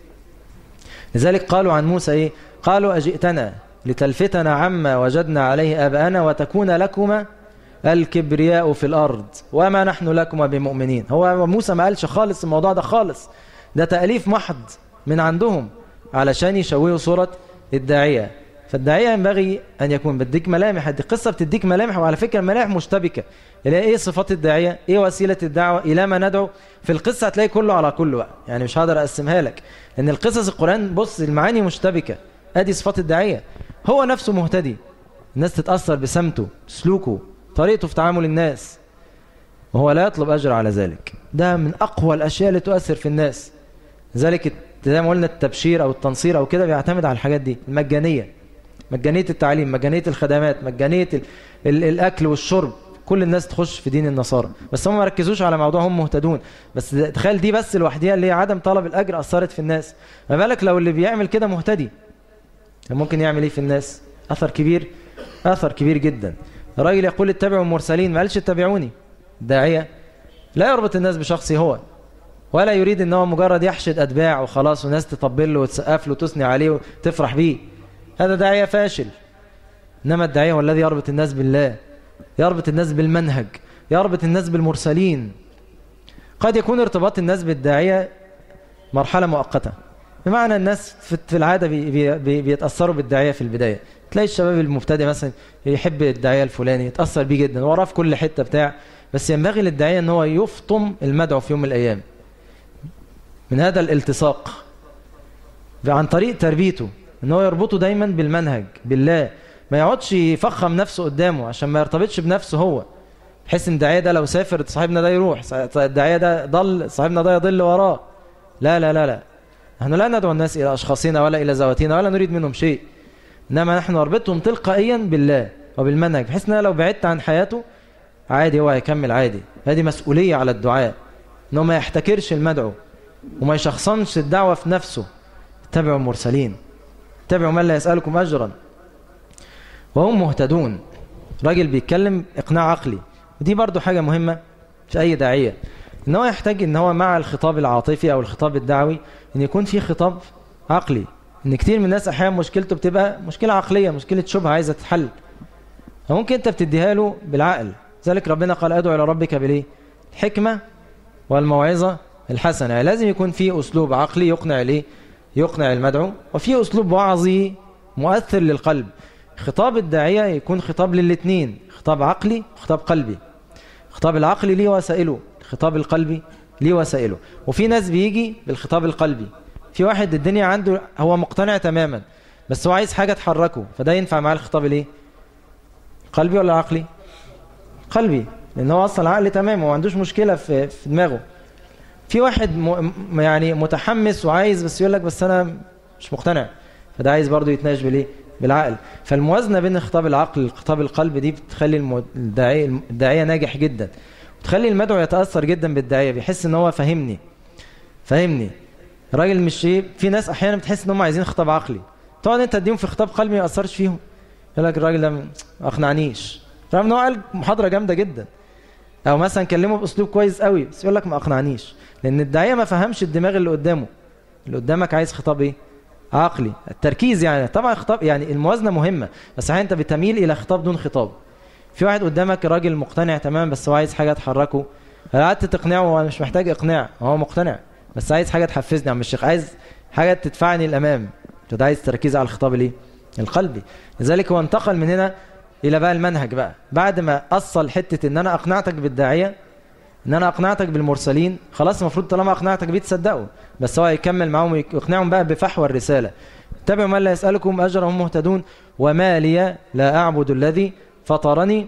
لذلك قالوا عن موسى ايه قالوا أجئتنا لتلفتنا عما وجدنا عليه آباءنا وتكون لكما الكبرياء في الأرض وما نحن لكما بمؤمنين هو موسى ما قالش خالص الموضوع ده خالص ده تأليف محض من عندهم علشان يشوهوا صورة الداعية فالداعية ينبغي أن يكون بديك ملامح هذه القصة بتديك ملامح وعلى فكرة ملامح مشتبكة اللي هي إيه صفات الداعية إيه وسيلة الدعوة إلى ما ندعو في القصة هتلاقي كله على كله بقى يعني مش هقدر أقسمها لك لأن القصص القرآن بص المعاني مشتبكة أدي صفات الداعية هو نفسه مهتدي الناس تتأثر بسمته سلوكه طريقته في تعامل الناس وهو لا يطلب أجر على ذلك ده من أقوى الأشياء اللي تؤثر في الناس ذلك زي ما قلنا التبشير أو التنصير أو كده بيعتمد على الحاجات دي المجانية مجانية التعليم مجانية الخدمات مجانية ال ال الأكل والشرب كل الناس تخش في دين النصارى بس هم ما ركزوش على موضوع هم مهتدون بس تخيل دي بس لوحدها اللي هي عدم طلب الأجر أثرت في الناس ما بالك لو اللي بيعمل كده مهتدي ممكن يعمل ايه في الناس أثر كبير أثر كبير جدا الراجل يقول اتبعوا المرسلين ما قالش اتبعوني داعية لا يربط الناس بشخصي هو ولا يريد ان هو مجرد يحشد أتباع وخلاص وناس تطبل له وتسقف له وتثني عليه وتفرح بيه هذا داعية فاشل إنما الداعية هو الذي يربط الناس بالله يربط الناس بالمنهج يربط الناس بالمرسلين قد يكون ارتباط الناس بالداعية مرحلة مؤقتة بمعنى الناس في العادة بي بي بيتأثروا بالداعية في البداية تلاقي الشباب المبتدئ مثلا يحب الداعية الفلاني يتأثر بيه جدا وراه في كل حتة بتاع بس ينبغي للداعية ان هو يفطم المدعو في يوم من الأيام من هذا الالتصاق عن طريق تربيته ان هو يربطه دايما بالمنهج بالله ما يقعدش يفخم نفسه قدامه عشان ما يرتبطش بنفسه هو بحيث ان الداعيه ده لو سافر صاحبنا ده يروح الداعيه ده ضل صاحبنا ده يضل وراه لا لا لا لا نحن لا ندعو الناس الى اشخاصنا ولا الى ذواتنا ولا نريد منهم شيء انما نحن نربطهم تلقائيا بالله وبالمنهج بحيث ان لو بعدت عن حياته عادي هو هيكمل عادي هذه مسؤوليه على الدعاء انه ما يحتكرش المدعو وما يشخصنش الدعوه في نفسه اتبعوا المرسلين اتبعوا من لا يسألكم أجرا وهم مهتدون راجل بيتكلم إقناع عقلي ودي برضو حاجة مهمة في أي داعية إن هو يحتاج إن هو مع الخطاب العاطفي أو الخطاب الدعوي إن يكون في خطاب عقلي إن كتير من الناس أحيانا مشكلته بتبقى مشكلة عقلية مشكلة شبهة عايزة تتحل فممكن أنت بتديها له بالعقل ذلك ربنا قال أدعو إلى ربك بالإيه الحكمة والموعظة الحسنة يعني لازم يكون في أسلوب عقلي يقنع ليه يقنع المدعو وفي أسلوب وعظي مؤثر للقلب خطاب الداعية يكون خطاب للاثنين خطاب عقلي وخطاب قلبي خطاب العقلي ليه وسائله الخطاب القلبي ليه وسائله وفي ناس بيجي بالخطاب القلبي في واحد الدنيا عنده هو مقتنع تماما بس هو عايز حاجة تحركه فده ينفع معاه الخطاب الايه قلبي ولا عقلي قلبي لان هو اصلا عقلي تمام وما عندوش مشكلة في, في دماغه في واحد م... يعني متحمس وعايز بس يقول لك بس انا مش مقتنع فده عايز برضه يتناقش بالايه بالعقل فالموازنه بين خطاب العقل والخطاب القلب دي بتخلي المو... الداعيه الداعيه ناجح جدا وتخلي المدعو يتاثر جدا بالداعيه بيحس ان هو فاهمني فاهمني الراجل مش ايه في ناس احيانا بتحس ان هم عايزين خطاب عقلي تقعد انت تديهم في خطاب قلبي ما ياثرش فيهم يقول لك الراجل ده ما اقنعنيش رغم ان هو قال محاضره جامده جدا او مثلا كلمه باسلوب كويس قوي بس يقول لك ما اقنعنيش لان الداعيه ما فهمش الدماغ اللي قدامه اللي قدامك عايز خطاب ايه عقلي التركيز يعني طبعا خطاب يعني الموازنه مهمه بس احيانا انت بتميل الى خطاب دون خطاب في واحد قدامك راجل مقتنع تمام بس هو عايز حاجه تحركه قعدت تقنعه هو مش محتاج اقناع هو مقتنع بس عايز حاجه تحفزني يا عم الشيخ عايز حاجه تدفعني للامام فده عايز تركيز على الخطاب الايه القلبي لذلك هو انتقل من هنا الى بقى المنهج بقى بعد ما اصل حته ان انا اقنعتك بالداعيه ان انا اقنعتك بالمرسلين خلاص المفروض طالما اقنعتك بيه تصدقوا بس هو يكمل معاهم ويقنعهم بقى بفحوى الرساله اتبعوا من لا يسالكم اجرا هم مهتدون وما لي لا اعبد الذي فطرني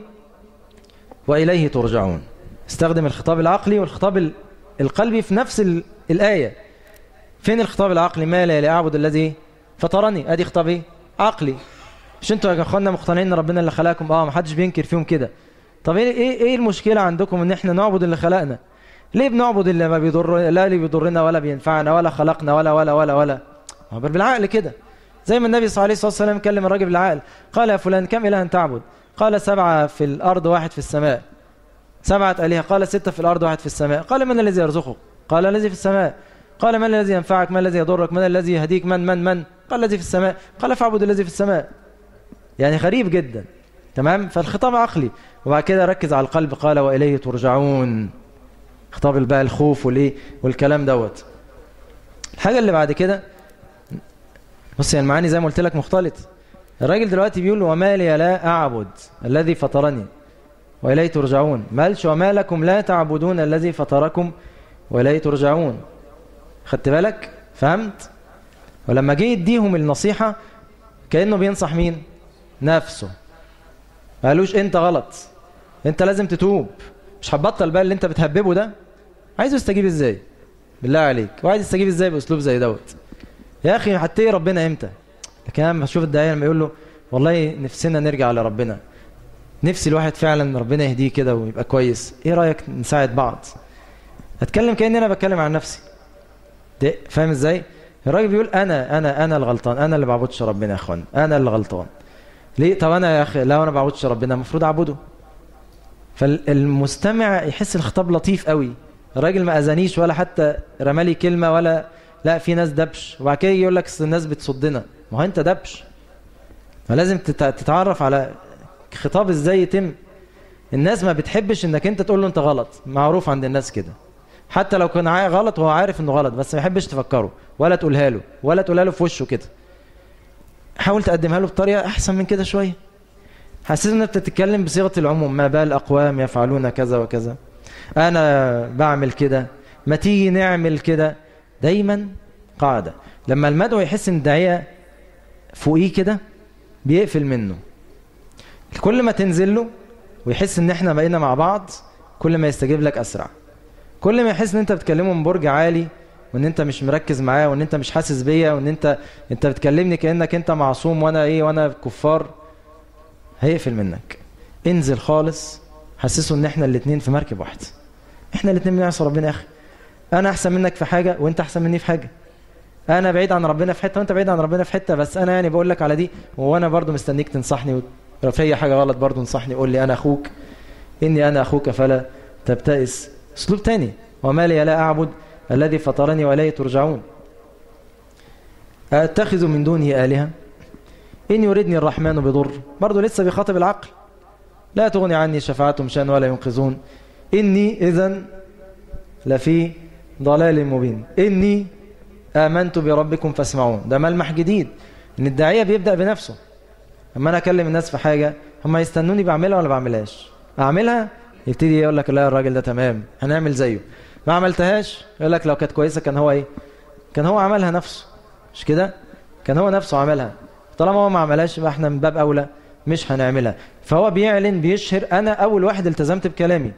واليه ترجعون استخدم الخطاب العقلي والخطاب القلبي في نفس الايه فين الخطاب العقلي ما لي لا اعبد الذي فطرني ادي خطاب ايه عقلي مش انتوا يا اخوانا مقتنعين ان ربنا اللي خلقكم اه ما حدش بينكر فيهم كده طب ايه ايه ايه المشكله عندكم ان احنا نعبد اللي خلقنا ليه بنعبد اللي ما بيضر لا اللي بيضرنا ولا بينفعنا ولا خلقنا ولا ولا ولا ولا عبر بالعقل كده زي ما النبي صلى الله عليه وسلم كلم الراجل بالعقل قال يا فلان كم إلها تعبد قال سبعة في الأرض واحد في السماء سبعة آلهة قال ستة في الأرض واحد في السماء قال من الذي يرزقك قال الذي في السماء قال من الذي ينفعك من الذي يضرك من الذي يهديك من من من قال الذي في السماء قال فاعبد الذي في السماء يعني غريب جدا تمام فالخطاب عقلي وبعد كده ركز على القلب قال وإليه ترجعون خطاب بقى الخوف والايه والكلام دوت الحاجة اللي بعد كده بص يعني المعاني زي ما قلت لك مختلط الراجل دلوقتي بيقول وما لي لا أعبد الذي فطرني وإليه ترجعون ما قالش وما لكم لا تعبدون الذي فطركم وإليه ترجعون خدت بالك فهمت ولما جه يديهم النصيحة كأنه بينصح مين نفسه ما قالوش انت غلط انت لازم تتوب مش هتبطل بقى اللي انت بتهببه ده عايز يستجيب ازاي بالله عليك وعايز يستجيب ازاي باسلوب زي دوت يا اخي هتقي ربنا امتى لكن انا بشوف الداعيه لما يقول له والله نفسنا نرجع لربنا نفسي الواحد فعلا ربنا يهديه كده ويبقى كويس ايه رايك نساعد بعض اتكلم كاني انا بتكلم عن نفسي ده فاهم ازاي الراجل بيقول انا انا انا الغلطان انا اللي بعبدش ربنا يا اخوان انا اللي غلطان ليه طب انا يا اخي لو انا بعبدش ربنا المفروض اعبده فالمستمع يحس الخطاب لطيف قوي الراجل ما اذانيش ولا حتى رمالي كلمه ولا لا في ناس دبش وبعد كده يقول لك الناس بتصدنا ما هو انت دبش فلازم تتعرف على خطاب ازاي يتم الناس ما بتحبش انك انت تقول له انت غلط معروف عند الناس كده حتى لو كان غلط وهو عارف انه غلط بس ما يحبش تفكره ولا تقولها له ولا تقولها له في وشه كده حاول تقدمها له بطريقه احسن من كده شويه حسيت ان انت بتتكلم بصيغه العموم ما بال اقوام يفعلون كذا وكذا انا بعمل كده ما تيجي نعمل كده دايما قاعده لما المدعو يحس ان الداعيه فوقيه كده بيقفل منه كل ما تنزل له ويحس ان احنا بقينا مع بعض كل ما يستجيب لك اسرع كل ما يحس ان انت بتكلمه من برج عالي وان انت مش مركز معاه وان انت مش حاسس بيا وان انت انت بتكلمني كانك انت معصوم وانا ايه وانا كفار هيقفل منك انزل خالص حسسه ان احنا الاثنين في مركب واحد احنا الاثنين بنعصي ربنا يا اخي انا احسن منك في حاجه وانت احسن مني في حاجه انا بعيد عن ربنا في حته وانت بعيد عن ربنا في حته بس انا يعني بقول لك على دي وانا برضو مستنيك تنصحني لو في حاجه غلط برضو انصحني قول لي انا اخوك اني انا اخوك فلا تبتئس اسلوب تاني وما لي لا اعبد الذي فطرني واليه ترجعون اتخذ من دونه الهه ان يردني الرحمن بضر برضو لسه بيخاطب العقل لا تغني عني شفاعتهم شان ولا ينقذون اني اذا لفي ضلال مبين اني آمنت بربكم فاسمعون ده ملمح جديد ان الداعيه بيبدا بنفسه اما انا اكلم الناس في حاجه هم يستنوني بعملها ولا بعملهاش اعملها يبتدي يقول لك لا الراجل ده تمام هنعمل زيه ما عملتهاش يقول لك لو كانت كويسه كان هو ايه كان هو عملها نفسه مش كده كان هو نفسه عملها طالما هو ما عملهاش يبقى احنا من باب اولى مش هنعملها فهو بيعلن بيشهر انا اول واحد التزمت بكلامي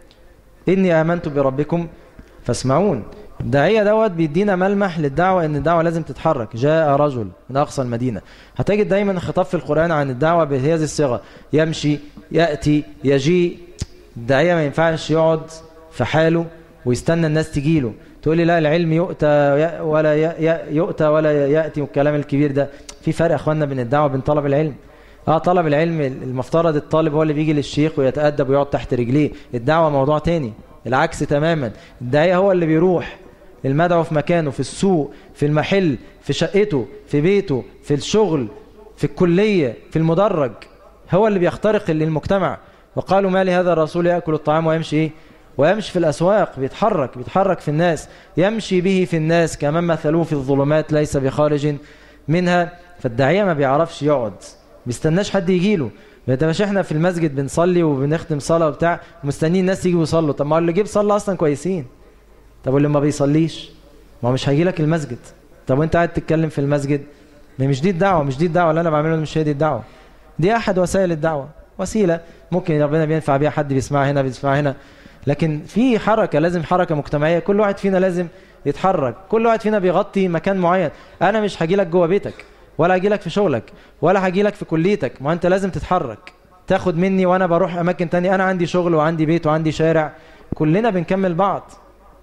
اني امنت بربكم فاسمعون الداعية دوت بيدينا ملمح للدعوة ان الدعوة لازم تتحرك جاء رجل من اقصى المدينة هتجد دايما الخطاب في القرآن عن الدعوة بهذه الصيغة يمشي يأتي يجيء الداعية ما ينفعش يقعد في حاله ويستنى الناس تجيله تقول لي لا العلم يؤتى ولا يؤتى ولا يأتي والكلام الكبير ده في فرق يا اخوانا بين الدعوة وبين طلب العلم اه طلب العلم المفترض الطالب هو اللي بيجي للشيخ ويتأدب ويقعد تحت رجليه الدعوة موضوع تاني العكس تماما الداعية هو اللي بيروح المدعو في مكانه في السوق في المحل في شقته في بيته في الشغل في الكلية في المدرج هو اللي بيخترق للمجتمع وقالوا ما لهذا الرسول يأكل الطعام ويمشي إيه؟ ويمشي في الأسواق بيتحرك بيتحرك في الناس يمشي به في الناس كمان مثلوه في الظلمات ليس بخارج منها فالداعية ما بيعرفش يقعد بيستناش حد يجيله ما تبقاش احنا في المسجد بنصلي وبنختم صلاة وبتاع ومستنيين الناس يجوا يصلوا طب ما اللي جيب صلى اصلا كويسين طب واللي ما بيصليش ما هو مش هيجي لك المسجد طب وانت قاعد تتكلم في المسجد ما مش دي الدعوه مش دي الدعوه اللي انا بعملها مش هي دي الدعوه دي احد وسائل الدعوه وسيله ممكن ربنا بينفع بيها حد بيسمع هنا بيسمع هنا لكن في حركه لازم حركه مجتمعيه كل واحد فينا لازم يتحرك كل واحد فينا بيغطي مكان معين انا مش هاجي لك جوه بيتك ولا هاجي لك في شغلك ولا هاجي لك في كليتك ما انت لازم تتحرك تاخد مني وانا بروح اماكن تانية انا عندي شغل وعندي بيت وعندي شارع كلنا بنكمل بعض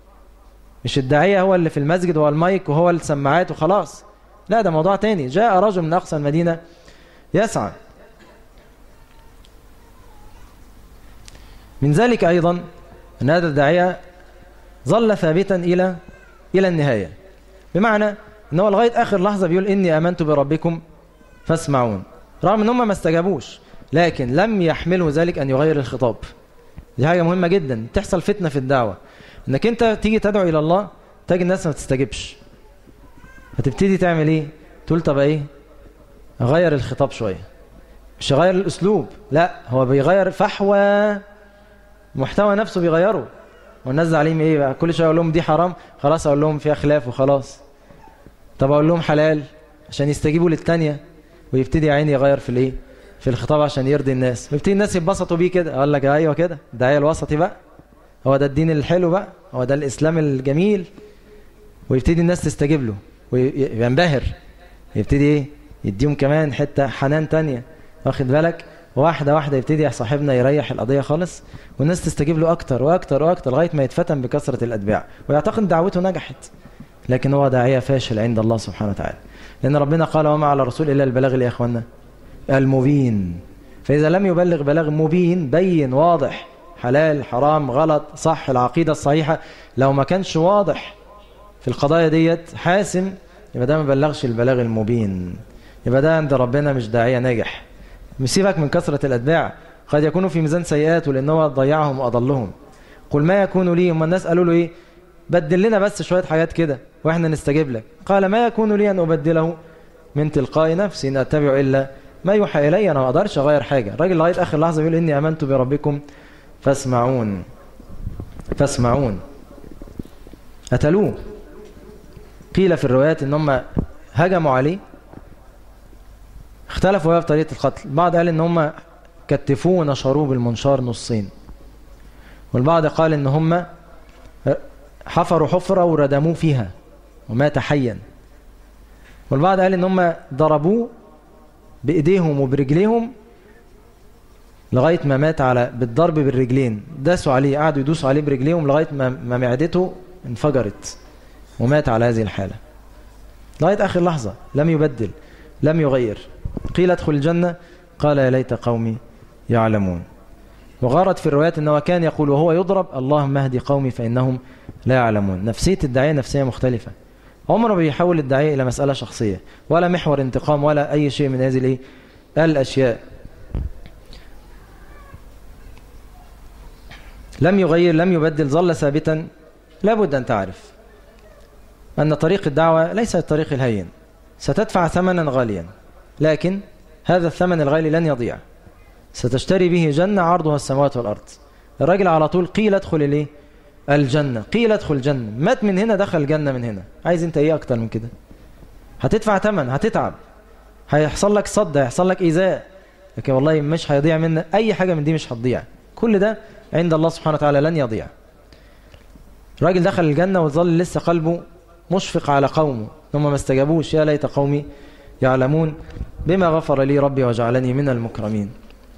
مش الداعية هو اللي في المسجد هو المايك وهو السماعات وخلاص لا ده موضوع تاني جاء رجل من أقصى المدينة يسعى من ذلك أيضا أن هذا الداعية ظل ثابتا إلى إلى النهاية بمعنى أنه لغاية آخر لحظة بيقول إني آمنت بربكم فاسمعون رغم أن هم ما استجابوش لكن لم يحمله ذلك أن يغير الخطاب دي حاجة مهمة جدا تحصل فتنة في الدعوة انك انت تيجي تدعو الى الله تجي الناس ما تستجبش هتبتدي تعمل ايه تقول طب ايه غير الخطاب شويه مش غير الاسلوب لا هو بيغير فحوى محتوى نفسه بيغيره والناس زعلانين ايه بقى كل شويه اقول لهم دي حرام خلاص اقول لهم فيها خلاف وخلاص طب اقول لهم حلال عشان يستجيبوا للتانية ويبتدي عيني يغير في الايه في الخطاب عشان يرضي الناس ويبتدي الناس يتبسطوا بيه كده اقول لك ايوه كده الداعيه الوسطي بقى هو ده الدين الحلو بقى هو ده الاسلام الجميل ويبتدي الناس تستجيب له وينبهر يبتدي ايه يديهم كمان حته حنان تانية واخد بالك واحده واحده يبتدي صاحبنا يريح القضيه خالص والناس تستجيب له اكتر واكتر واكتر لغايه ما يتفتن بكثره الاتباع ويعتقد دعوته نجحت لكن هو داعيه فاشل عند الله سبحانه وتعالى لان ربنا قال وما على الرسول الا البلاغ يا اخوانا المبين فاذا لم يبلغ بلاغ مبين بين واضح حلال حرام غلط صح العقيده الصحيحه لو ما كانش واضح في القضايا ديت حاسم يبقى ده ما بلغش البلاغ المبين يبقى ده عند ربنا مش داعيه ناجح مسيبك من كثرة الأتباع قد يكونوا في ميزان سيئات لأن هو ضيعهم وأضلهم قل ما يكون لي هم الناس قالوا له إيه بدل لنا بس شوية حاجات كده وإحنا نستجيب لك قال ما يكون لي أن أبدله من تلقاء نفسي إن أتبع إلا ما يوحى إلي أنا ما أقدرش أغير حاجة الراجل لغاية آخر لحظة بيقول إني آمنت بربكم فاسمعون فاسمعون قتلوه قيل في الروايات إن هم هجموا عليه اختلفوا بقى في طريقة القتل البعض قال ان هم كتفوه ونشروه بالمنشار نصين والبعض قال ان هم حفروا حفرة وردموه فيها ومات حيا والبعض قال ان هم ضربوه بايديهم وبرجليهم لغاية ما مات على بالضرب بالرجلين داسوا عليه قعدوا يدوسوا عليه برجليهم لغاية ما, ما معدته انفجرت ومات على هذه الحالة لغاية آخر لحظة لم يبدل لم يغير قيل ادخل الجنة قال يا ليت قومي يعلمون وغارت في الروايات أنه كان يقول وهو يضرب اللهم اهدي قومي فإنهم لا يعلمون نفسية الداعية نفسية مختلفة عمره بيحول الداعية إلى مسألة شخصية ولا محور انتقام ولا أي شيء من هذه الايه الأشياء لم يغير لم يبدل ظل ثابتا لابد أن تعرف أن طريق الدعوة ليس الطريق الهين ستدفع ثمنا غاليا لكن هذا الثمن الغالي لن يضيع ستشتري به جنة عرضها السماوات والأرض الراجل على طول قيل ادخل الايه الجنة قيل ادخل الجنة مات من هنا دخل الجنة من هنا عايز انت ايه اكتر من كده هتدفع ثمن هتتعب هيحصل لك صد هيحصل لك ايذاء لكن والله مش هيضيع منك اي حاجة من دي مش هتضيع كل ده عند الله سبحانه وتعالى لن يضيع الراجل دخل الجنة وظل لسه قلبه مشفق على قومه هم ما استجابوش يا ليت قومي يعلمون بما غفر لي ربي وجعلني من المكرمين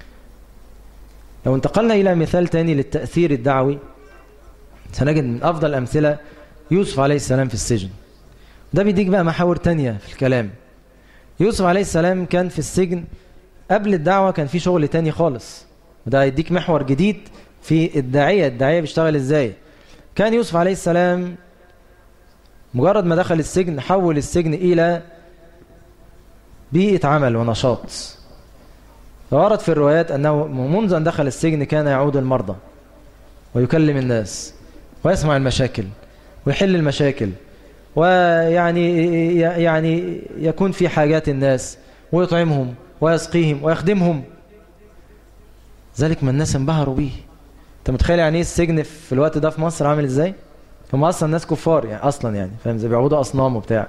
لو انتقلنا إلى مثال تاني للتأثير الدعوي سنجد من أفضل الأمثلة يوسف عليه السلام في السجن ده بيديك بقى محاور تانية في الكلام يوسف عليه السلام كان في السجن قبل الدعوة كان في شغل تاني خالص وده هيديك محور جديد في الداعية الداعية بيشتغل ازاي كان يوسف عليه السلام مجرد ما دخل السجن حول السجن إلى بيئة عمل ونشاط فورد في الروايات أنه منذ أن دخل السجن كان يعود المرضى ويكلم الناس ويسمع المشاكل ويحل المشاكل ويعني يعني يكون في حاجات الناس ويطعمهم ويسقيهم ويخدمهم ذلك ما الناس انبهروا به انت متخيل يعني ايه السجن في الوقت ده في مصر عامل ازاي هم اصلا ناس كفار يعني اصلا يعني فاهم زي بيعبدوا اصنام وبتاع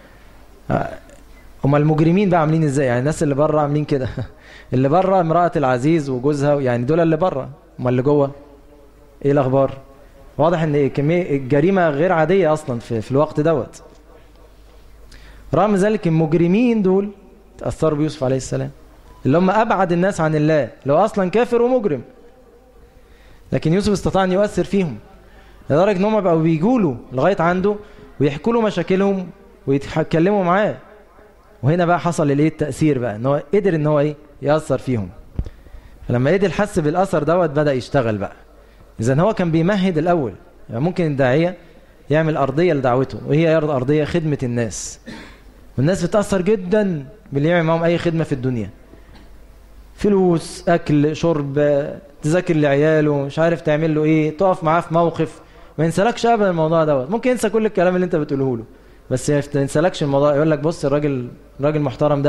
هم المجرمين بقى عاملين ازاي يعني الناس اللي بره عاملين كده اللي بره امرأة العزيز وجوزها يعني دول اللي بره هم اللي جوه ايه الاخبار واضح ان كمية الجريمة غير عادية اصلا في, في الوقت دوت رغم ذلك المجرمين دول تأثروا بيوسف عليه السلام اللي هم ابعد الناس عن الله لو اصلا كافر ومجرم لكن يوسف استطاع ان يؤثر فيهم لدرجة ان هم بقوا بيجوا له لغاية عنده ويحكوا له مشاكلهم ويتكلموا معاه وهنا بقى حصل الايه التأثير بقى ان هو قدر ان هو ايه يأثر فيهم فلما قدر حس بالأثر دوت بدأ يشتغل بقى إذا هو كان بيمهد الأول يعني ممكن الداعية يعمل أرضية لدعوته وهي أرضية خدمة الناس والناس بتأثر جدا باللي يعمل معهم أي خدمة في الدنيا فلوس أكل شرب تذاكر لعياله مش عارف تعمل له إيه تقف معاه في موقف ما ينسلكش أبدا الموضوع دوت ممكن ينسى كل الكلام اللي أنت بتقوله له بس ما ينسلكش الموضوع يقول لك بص الراجل الراجل المحترم ده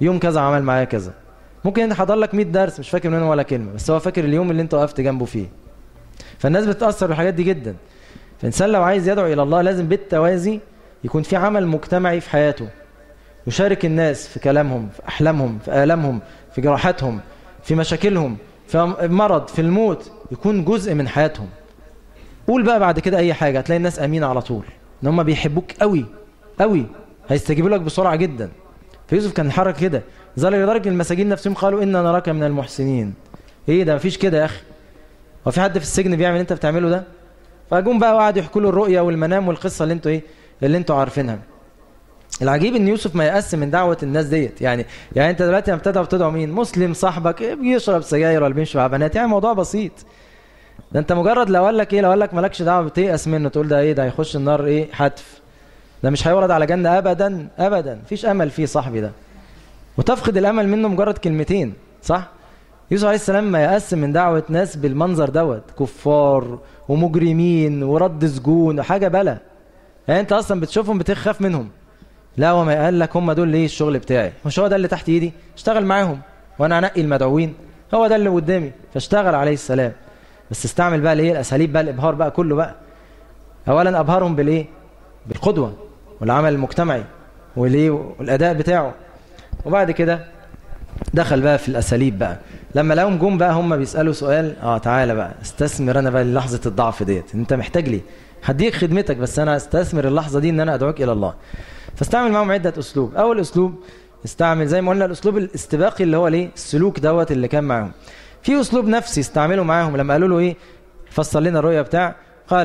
يوم كذا عمل معايا كذا ممكن انت حضر لك 100 درس مش فاكر منهم ولا كلمه بس هو فاكر اليوم اللي انت وقفت جنبه فيه فالناس بتتاثر بالحاجات دي جدا فالانسان لو عايز يدعو الى الله لازم بالتوازي يكون في عمل مجتمعي في حياته يشارك الناس في كلامهم في احلامهم في الامهم في جراحاتهم في مشاكلهم في مرض في الموت يكون جزء من حياتهم قول بقى بعد كده اي حاجه هتلاقي الناس امينه على طول ان هم بيحبوك قوي قوي هيستجيبوا لك بسرعه جدا فيوسف كان الحركه كده لدرجه المساجين نفسهم قالوا ان نراك من المحسنين ايه ده مفيش كده يا اخي هو في حد في السجن بيعمل انت بتعمله ده فجم بقى وقعدوا يحكوا له الرؤيا والمنام والقصه اللي انتوا ايه اللي انتوا عارفينها العجيب ان يوسف ما يقسم من دعوه الناس ديت يعني يعني انت دلوقتي لما بتدعو بتدعو مين مسلم صاحبك إيه بيشرب سجاير ولا بيمشي مع بنات يعني موضوع بسيط ده انت مجرد لو قال لك ايه لو قال لك مالكش دعوه بتيأس منه تقول ده ايه ده هيخش النار ايه حتف ده مش هيورد على جنه ابدا ابدا مفيش امل فيه صاحبي ده وتفقد الامل منه مجرد كلمتين صح يوسف عليه السلام ما يقسم من دعوه ناس بالمنظر دوت كفار ومجرمين ورد سجون وحاجه بلا يعني انت اصلا بتشوفهم بتخاف منهم لا وما قال لك هم دول ليه الشغل بتاعي مش هو ده اللي تحت ايدي اشتغل معاهم وانا انقي المدعوين هو ده اللي قدامي فاشتغل عليه السلام بس استعمل بقى الايه الاساليب بقى الابهار بقى كله بقى اولا ابهرهم بالايه بالقدوه والعمل المجتمعي والايه والاداء بتاعه وبعد كده دخل بقى في الاساليب بقى لما لهم جم بقى هم بيسالوا سؤال اه تعالى بقى استثمر انا بقى لحظه الضعف ديت انت محتاج لي هديك خدمتك بس انا استثمر اللحظه دي ان انا ادعوك الى الله فاستعمل معاهم عده اسلوب اول اسلوب استعمل زي ما قلنا الاسلوب الاستباقي اللي هو الايه السلوك دوت اللي كان معاهم في اسلوب نفسي استعمله معاهم لما قالوا له ايه فسر لنا الرؤيا بتاع قال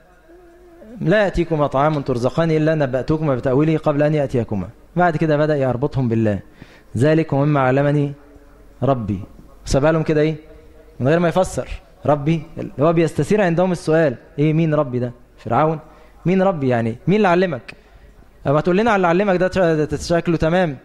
لا ياتيكما طعام ترزقان الا نباتكما بتاويله قبل ان ياتيكما بعد كده بدا يربطهم بالله ذلك ومما علمني ربي سابها لهم كده ايه من غير ما يفسر ربي اللي هو بيستثير عندهم السؤال ايه مين ربي ده فرعون مين ربي يعني مين اللي علمك اما تقول لنا على اللي علمك ده شكله تمام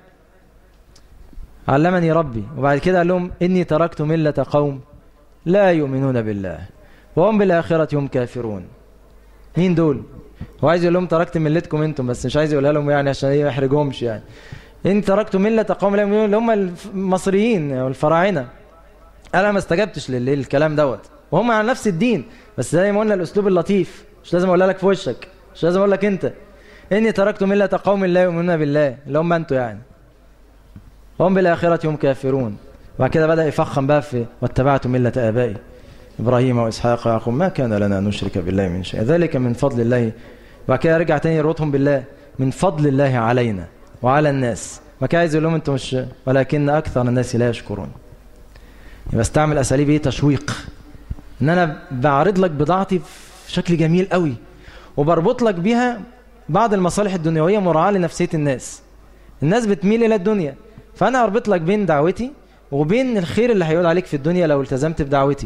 علمني ربي وبعد كده قال لهم إني تركت ملة قوم لا يؤمنون بالله وهم بالآخرة هم كافرون مين دول هو عايز يقول لهم تركت ملتكم انتم بس مش عايز يقولها لهم يعني عشان ما يحرجهمش يعني ان تركت ملة قوم لا يؤمنون اللي هم المصريين والفراعنة انا ما استجبتش للكلام دوت وهم على نفس الدين بس زي ما قلنا الاسلوب اللطيف مش لازم اقولها لك في وشك مش لازم اقول لك انت اني تركت ملة قوم لا يؤمنون بالله اللي هم انتوا يعني وهم بالآخرة هم كافرون وبعد كده بدأ يفخم بقى في واتبعت ملة آبائي إبراهيم وإسحاق ويعقوب ما كان لنا أن نشرك بالله من شيء ذلك من فضل الله وبعد كده رجع تاني يربطهم بالله من فضل الله علينا وعلى الناس ما كان عايز يقول لهم انتم مش ولكن أكثر الناس لا يشكرون يبقى استعمل أساليب ايه تشويق ان انا بعرض لك بضاعتي في شكل جميل قوي وبربط لك بيها بعض المصالح الدنيوية مراعاة لنفسية الناس الناس بتميل إلى الدنيا فأنا أربط لك بين دعوتي وبين الخير اللي هيعود عليك في الدنيا لو التزمت بدعوتي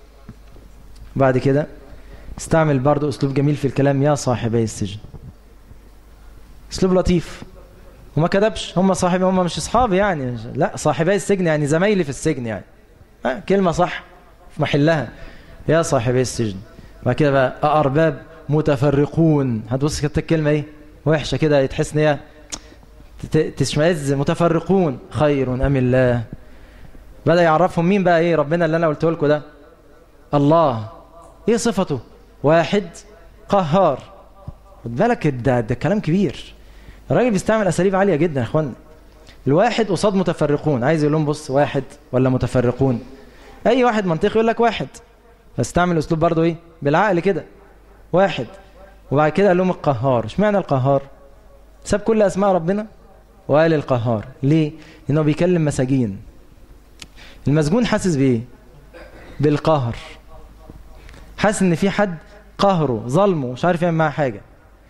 بعد كده استعمل برضو أسلوب جميل في الكلام يا صاحبي السجن أسلوب لطيف وما كذبش هم صاحبي هم مش أصحابي يعني لا صاحبي السجن يعني زمايلي في السجن يعني آه كلمة صح في محلها يا صاحبي السجن بعد كده بقى أرباب متفرقون هتبص كده الكلمة ايه وحشة كده تحس ان هي تشمئز متفرقون خير أم الله بدأ يعرفهم مين بقى ايه ربنا اللي انا قلته لكم ده الله ايه صفته واحد قهار خد بالك ده, ده كلام كبير الراجل بيستعمل اساليب عاليه جدا يا اخوانا الواحد قصاد متفرقون عايز يقول لهم بص واحد ولا متفرقون اي واحد منطقي يقول لك واحد فاستعمل اسلوب برضه ايه بالعقل كده واحد وبعد كده قال لهم القهار اشمعنى القهار ساب كل اسماء ربنا وقال القهار ليه لانه بيكلم مساجين المسجون حاسس بايه بالقهر حاسس ان في حد قهره ظلمه مش عارف يعمل معاه حاجه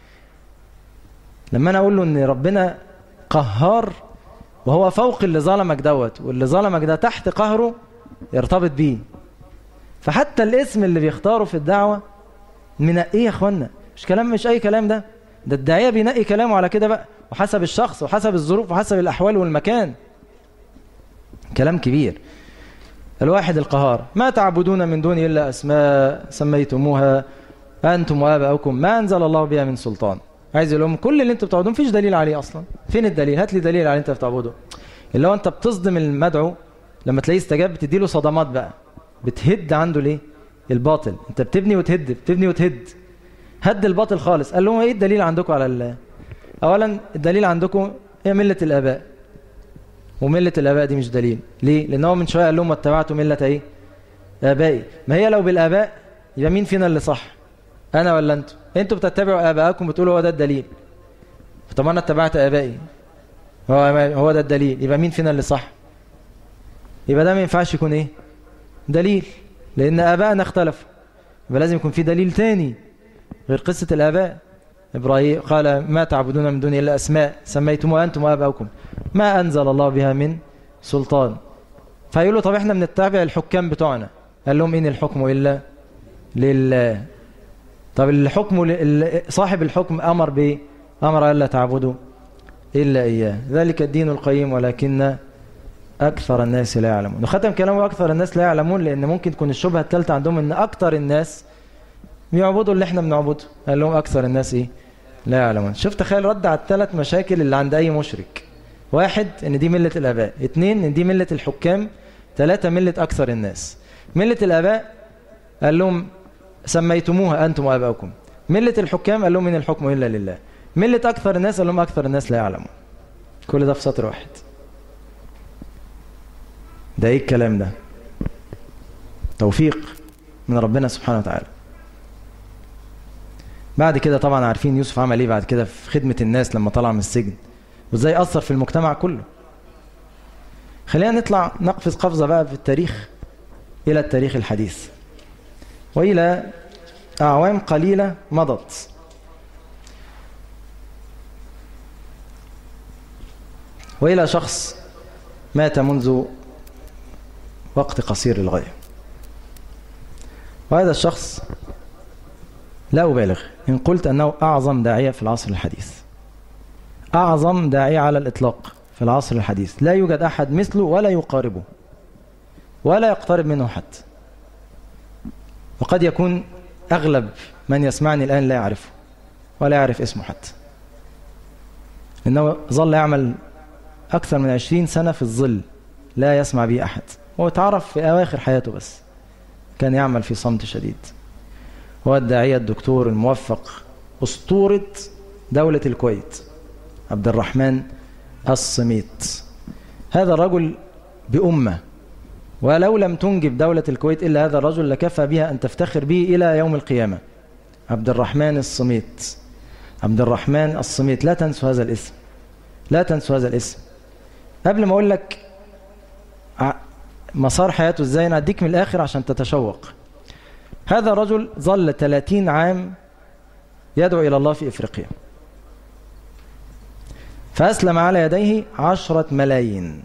لما انا اقول له ان ربنا قهار وهو فوق اللي ظلمك دوت واللي ظلمك ده تحت قهره يرتبط بيه فحتى الاسم اللي بيختاره في الدعوه منقيه يا اخوانا مش كلام مش اي كلام ده ده الداعيه بينقي كلامه على كده بقى وحسب الشخص وحسب الظروف وحسب الاحوال والمكان كلام كبير الواحد القهار ما تعبدون من دون الا اسماء سميتموها انتم واباؤكم ما انزل الله بها من سلطان عايز يقول لهم كل اللي انتم بتعبدون فيش دليل عليه اصلا فين الدليل هات لي دليل على انت بتعبده اللي هو انت بتصدم المدعو لما تلاقيه استجاب بتدي له صدمات بقى بتهد عنده ليه الباطل انت بتبني وتهد بتبني وتهد هد الباطل خالص قال لهم ايه الدليل عندكم على الله اولا الدليل عندكم هي مله الاباء ومله الاباء دي مش دليل ليه لان هو من شويه قال لهم واتبعتوا مله ايه ابائي ما هي لو بالاباء يبقى مين فينا اللي صح انا ولا انتوا انتوا بتتبعوا ابائكم بتقولوا هو ده الدليل طب انا اتبعت ابائي هو هو ده الدليل يبقى مين فينا اللي صح يبقى ده ما ينفعش يكون ايه دليل لان ابائنا اختلفوا يبقى لازم يكون في دليل تاني غير قصة الآباء إبراهيم قال ما تعبدون من دون إلا أسماء سميتموها أنتم وآباؤكم ما أنزل الله بها من سلطان فيقولوا طب احنا بنتبع الحكام بتوعنا قال لهم إن الحكم إلا لله طب الحكم صاحب الحكم أمر بإيه أمر ألا تعبدوا إلا إياه ذلك الدين القيم ولكن أكثر الناس لا يعلمون وختم كلامه أكثر الناس لا يعلمون لأن ممكن تكون الشبهة الثالثة عندهم أن أكثر الناس بيعبدوا اللي احنا بنعبده قال لهم أكثر الناس إيه لا يعلمون شوف تخيل رد على الثلاث مشاكل اللي عند أي مشرك واحد ان دي ملة الآباء اثنين ان دي ملة الحكام ثلاثة ملة أكثر الناس ملة الآباء قال لهم سميتموها أنتم وآباؤكم ملة الحكام قال لهم من الحكم إلا لله ملة أكثر الناس قال لهم أكثر الناس لا يعلمون كل ده في سطر واحد ده ايه الكلام ده توفيق من ربنا سبحانه وتعالى بعد كده طبعا عارفين يوسف عمل ايه بعد كده في خدمة الناس لما طلع من السجن وازاي أثر في المجتمع كله خلينا نطلع نقفز قفزة بقى في التاريخ إلى التاريخ الحديث وإلى أعوام قليلة مضت وإلى شخص مات منذ وقت قصير للغاية وهذا الشخص لا أبالغ إن قلت أنه أعظم داعية في العصر الحديث أعظم داعية على الإطلاق في العصر الحديث لا يوجد أحد مثله ولا يقاربه ولا يقترب منه حتى وقد يكون أغلب من يسمعني الآن لا يعرفه ولا يعرف اسمه حتى إنه ظل يعمل أكثر من عشرين سنة في الظل لا يسمع به أحد هو تعرف في أواخر حياته بس كان يعمل في صمت شديد هو الداعية الدكتور الموفق أسطورة دولة الكويت عبد الرحمن الصميت هذا الرجل بأمة ولو لم تنجب دولة الكويت إلا هذا الرجل لكفى بها أن تفتخر به إلى يوم القيامة عبد الرحمن الصميت عبد الرحمن الصميت لا تنسوا هذا الاسم لا تنسوا هذا الاسم قبل ما أقول لك مسار حياته ازاي انا اديك من الاخر عشان تتشوق هذا الرجل ظل 30 عام يدعو الى الله في افريقيا فاسلم على يديه عشرة ملايين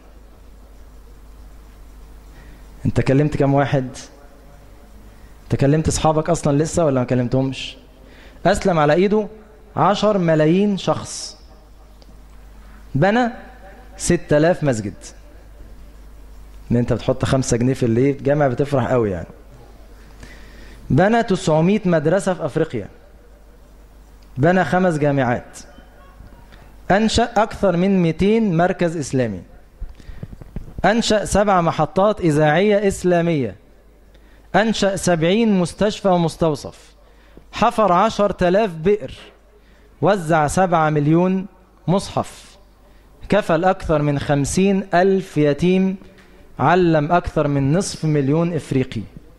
انت كلمت كم واحد انت كلمت اصحابك اصلا لسه ولا ما كلمتهمش اسلم على ايده عشر ملايين شخص بنى ستة آلاف مسجد ان انت بتحط خمسة جنيه في اللي جامع بتفرح قوي يعني بنى 900 مدرسة في افريقيا بنى خمس جامعات انشأ اكثر من 200 مركز اسلامي انشأ سبع محطات اذاعية اسلامية انشأ 70 مستشفى ومستوصف حفر 10000 بئر وزع 7 مليون مصحف كفل أكثر من خمسين ألف يتيم علم أكثر من نصف مليون إفريقي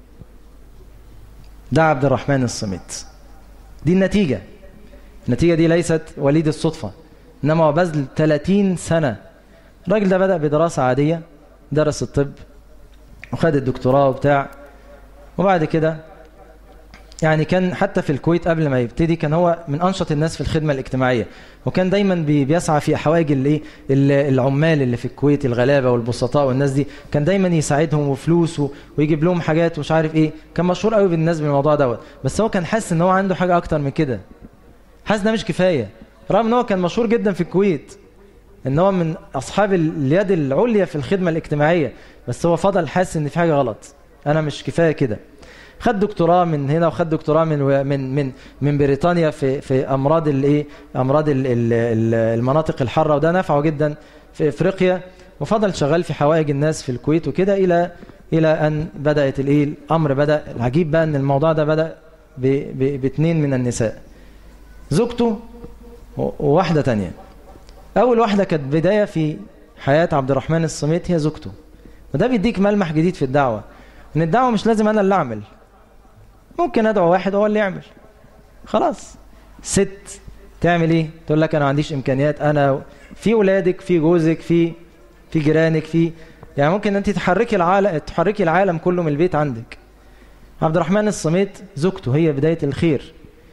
ده عبد الرحمن الصمت دي النتيجة النتيجة دي ليست وليد الصدفة إنما هو بذل 30 سنة الراجل ده بدأ بدراسة عادية درس الطب وخد الدكتوراه وبتاع وبعد كده يعني كان حتى في الكويت قبل ما يبتدي كان هو من أنشط الناس في الخدمة الاجتماعية وكان دايما بيسعى في حوائج الايه العمال اللي في الكويت الغلابة والبسطاء والناس دي كان دايما يساعدهم وفلوس ويجيب لهم حاجات ومش عارف ايه كان مشهور قوي بالناس بالموضوع دوت بس هو كان حاسس ان هو عنده حاجة اكتر من كده حاسس ده مش كفاية رغم ان هو كان مشهور جدا في الكويت ان هو من اصحاب اليد العليا في الخدمة الاجتماعية بس هو فضل حاسس ان في حاجة غلط انا مش كفاية كده خد دكتوراه من هنا وخد دكتوراه من من من من بريطانيا في في امراض الايه امراض ال ال المناطق الحاره وده نفعه جدا في افريقيا وفضل شغال في حوائج الناس في الكويت وكده الى الى ان بدات الايه الامر بدا العجيب بقى ان الموضوع ده بدا باثنين من النساء زوجته وواحده تانية اول واحده كانت بدايه في حياه عبد الرحمن الصميت هي زوجته وده بيديك ملمح جديد في الدعوه ان الدعوه مش لازم انا اللي اعمل ممكن ادعو واحد هو اللي يعمل خلاص ست تعمل ايه تقول لك انا ما عنديش امكانيات انا في اولادك في جوزك في في جيرانك في يعني ممكن انت تحركي العالم تحركي العالم كله من البيت عندك عبد الرحمن الصميت زوجته هي بدايه الخير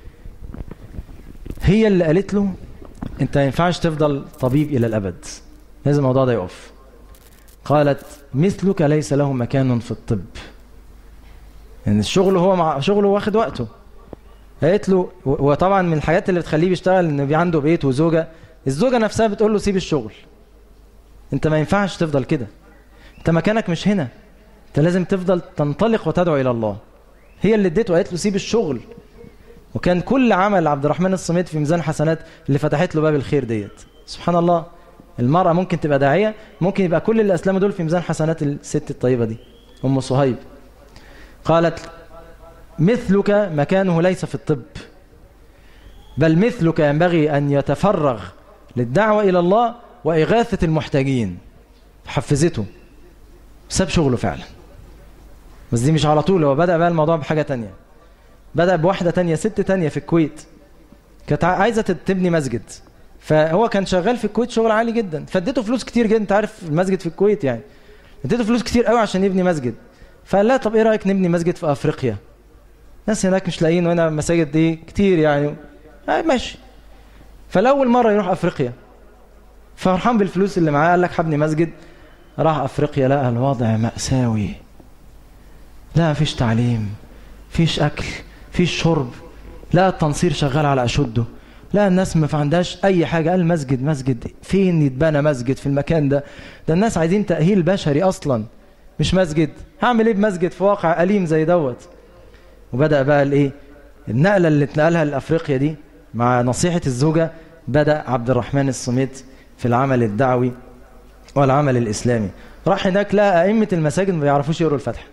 هي اللي قالت له انت ما ينفعش تفضل طبيب الى الابد لازم الموضوع ده يقف قالت مثلك ليس له مكان في الطب يعني الشغل هو مع شغله واخد وقته قالت له وطبعا من الحاجات اللي بتخليه بيشتغل انه بي عنده بيت وزوجه الزوجه نفسها بتقول له سيب الشغل انت ما ينفعش تفضل كده انت مكانك مش هنا انت لازم تفضل تنطلق وتدعو الى الله هي اللي اديته قالت له سيب الشغل وكان كل عمل عبد الرحمن الصميت في ميزان حسنات اللي فتحت له باب الخير ديت سبحان الله المرأة ممكن تبقى داعية ممكن يبقى كل اللي أسلموا دول في ميزان حسنات الست الطيبة دي أم صهيب قالت مثلك مكانه ليس في الطب بل مثلك ينبغي أن يتفرغ للدعوة إلى الله وإغاثة المحتاجين حفزته ساب شغله فعلا بس دي مش على طول هو بدأ بقى الموضوع بحاجة تانية بدأ بواحدة تانية ست تانية في الكويت كانت عايزة تبني مسجد فهو كان شغال في الكويت شغل عالي جدا فاديته فلوس كتير جدا انت عارف المسجد في الكويت يعني اديته فلوس كتير قوي عشان يبني مسجد فقال لا طب ايه رايك نبني مسجد في افريقيا ناس هناك مش لاقيين وهنا مساجد دي كتير يعني آه ماشي فالاول مره يروح افريقيا فرحان بالفلوس اللي معاه قال لك حبني مسجد راح افريقيا لقى الوضع ماساوي لا مفيش تعليم فيش اكل فيش شرب لا التنصير شغال على اشده لا الناس ما عندهاش اي حاجه قال مسجد مسجد فين يتبنى مسجد في المكان ده ده الناس عايزين تاهيل بشري اصلا مش مسجد هعمل ايه بمسجد في واقع اليم زي دوت وبدا بقى الايه النقله اللي اتنقلها لافريقيا دي مع نصيحه الزوجه بدا عبد الرحمن الصميت في العمل الدعوي والعمل الاسلامي راح هناك لقى ائمه المساجد ما بيعرفوش يقروا الفاتحه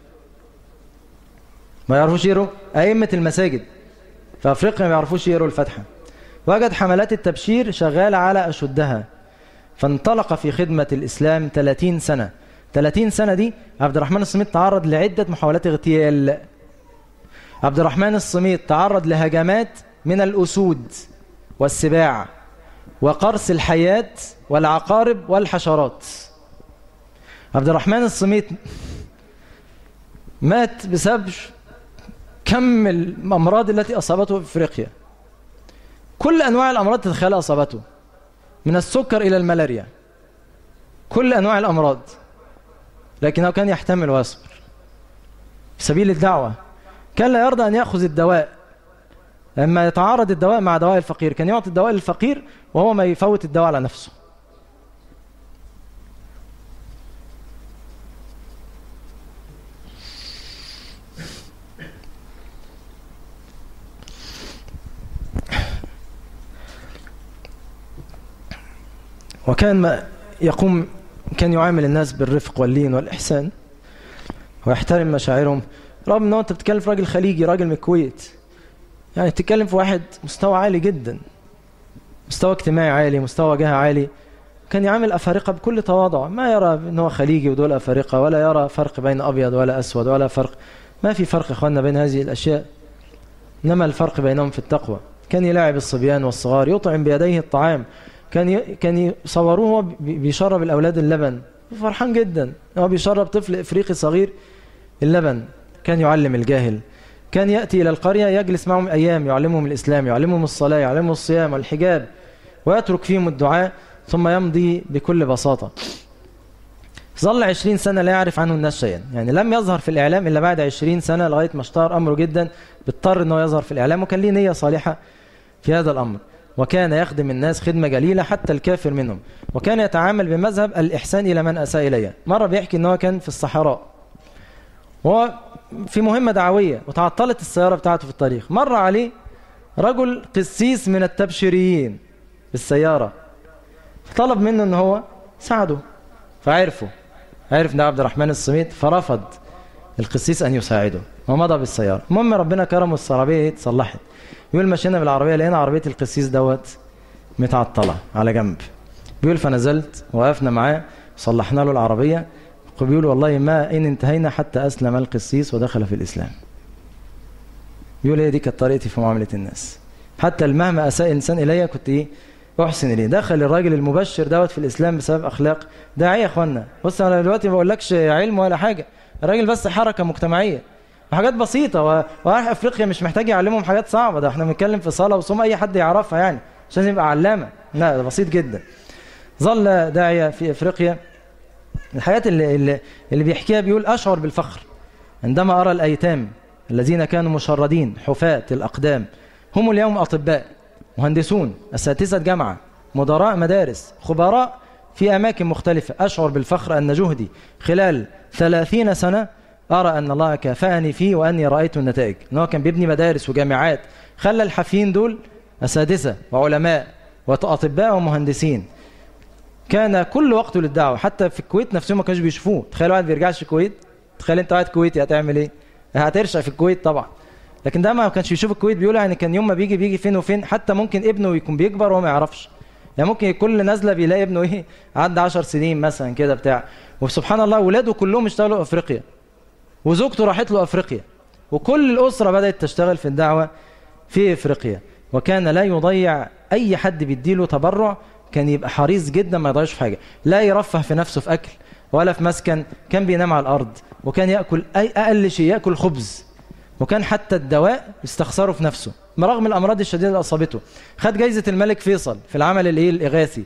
ما يعرفوش يقروا ائمه المساجد في افريقيا ما بيعرفوش يقروا الفاتحه وجد حملات التبشير شغالة على أشدها فانطلق في خدمة الإسلام 30 سنة 30 سنة دي عبد الرحمن الصميت تعرض لعدة محاولات اغتيال عبد الرحمن الصميت تعرض لهجمات من الأسود والسباع وقرص الحياة والعقارب والحشرات عبد الرحمن الصميت مات بسبب كم الأمراض التي أصابته في أفريقيا كل أنواع الأمراض تتخيل أصابته من السكر إلى الملاريا كل أنواع الأمراض لكنه كان يحتمل ويصبر في سبيل الدعوة كان لا يرضى أن يأخذ الدواء لما يتعارض الدواء مع دواء الفقير كان يعطي الدواء للفقير وهو ما يفوت الدواء على نفسه وكان ما يقوم كان يعامل الناس بالرفق واللين والإحسان ويحترم مشاعرهم رغم ان انت بتتكلم في راجل خليجي راجل من الكويت يعني بتتكلم في واحد مستوى عالي جدا مستوى اجتماعي عالي مستوى جهة عالي كان يعامل أفارقة بكل تواضع ما يرى ان هو خليجي ودول أفارقة ولا يرى فرق بين أبيض ولا أسود ولا فرق ما في فرق إخواننا بين هذه الأشياء إنما الفرق بينهم في التقوى كان يلاعب الصبيان والصغار يطعم بيديه الطعام كان كان يصوروه هو بيشرب الاولاد اللبن فرحان جدا هو بيشرب طفل افريقي صغير اللبن كان يعلم الجاهل كان ياتي الى القريه يجلس معهم ايام يعلمهم الاسلام يعلمهم الصلاه يعلمهم الصيام والحجاب ويترك فيهم الدعاء ثم يمضي بكل بساطه ظل عشرين سنة لا يعرف عنه الناس شيئا يعني لم يظهر في الإعلام إلا بعد عشرين سنة لغاية ما اشتهر أمره جدا بيضطر أنه يظهر في الإعلام وكان ليه نية صالحة في هذا الأمر وكان يخدم الناس خدمة جليلة حتى الكافر منهم وكان يتعامل بمذهب الإحسان إلى من أساء إليه مرة بيحكي أنه كان في الصحراء وهو في مهمة دعوية وتعطلت السيارة بتاعته في الطريق مر عليه رجل قسيس من التبشيريين بالسيارة طلب منه أن هو ساعده فعرفوا عرف ان عبد الرحمن الصميت فرفض القسيس ان يساعده ومضى بالسياره المهم ربنا كرمه العربيه اتصلحت يقول مشينا بالعربيه لقينا عربيه القسيس دوت متعطله على جنب بيقول فنزلت وقفنا معاه صلحنا له العربيه بيقول والله ما ان انتهينا حتى اسلم القسيس ودخل في الاسلام بيقول هي دي كانت طريقتي في معامله الناس حتى مهما اساء الانسان الي كنت ايه احسن اليه دخل الراجل المبشر دوت في الاسلام بسبب اخلاق داعيه يا اخوانا بص انا دلوقتي ما بقولكش علم ولا حاجه الراجل بس حركه مجتمعيه وحاجات بسيطه و... وراح افريقيا مش محتاج يعلمهم حاجات صعبه ده احنا بنتكلم في صلاه وصوم اي حد يعرفها يعني مش لازم يبقى علامه لا ده بسيط جدا ظل داعيه في افريقيا الحاجات اللي اللي, اللي بيحكيها بيقول اشعر بالفخر عندما ارى الايتام الذين كانوا مشردين حفاة الاقدام هم اليوم اطباء مهندسون اساتذه جامعه مدراء مدارس خبراء في أماكن مختلفة أشعر بالفخر أن جهدي خلال ثلاثين سنة أرى أن الله كافأني فيه وأني رأيت النتائج أنه كان بيبني مدارس وجامعات خلى الحافيين دول أساتذة وعلماء وأطباء ومهندسين كان كل وقته للدعوة حتى في الكويت نفسهم ما كانوش بيشوفوه تخيل واحد بيرجعش الكويت تخيل انت قاعد كويتي هتعمل ايه هترشق في الكويت طبعا لكن ده ما كانش بيشوف الكويت بيقول يعني كان يوم ما بيجي بيجي فين وفين حتى ممكن ابنه يكون بيكبر وهو ما يعرفش يعني ممكن كل نازله بيلاقي ابنه ايه عدى 10 سنين مثلا كده بتاع وسبحان الله ولاده كلهم اشتغلوا افريقيا وزوجته راحت له افريقيا وكل الاسره بدات تشتغل في الدعوه في افريقيا وكان لا يضيع اي حد بيديله تبرع كان يبقى حريص جدا ما يضيعش في حاجه لا يرفه في نفسه في اكل ولا في مسكن كان بينام على الارض وكان ياكل اي اقل شيء ياكل خبز وكان حتى الدواء يستخسره في نفسه برغم الامراض الشديده اللي اصابته خد جايزه الملك فيصل في العمل الايه الاغاثي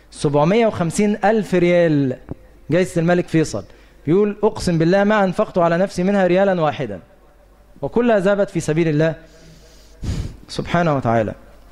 750 الف ريال جايزه الملك فيصل يقول اقسم بالله ما انفقت على نفسي منها ريالا واحدا وكلها ذهبت في سبيل الله سبحانه وتعالى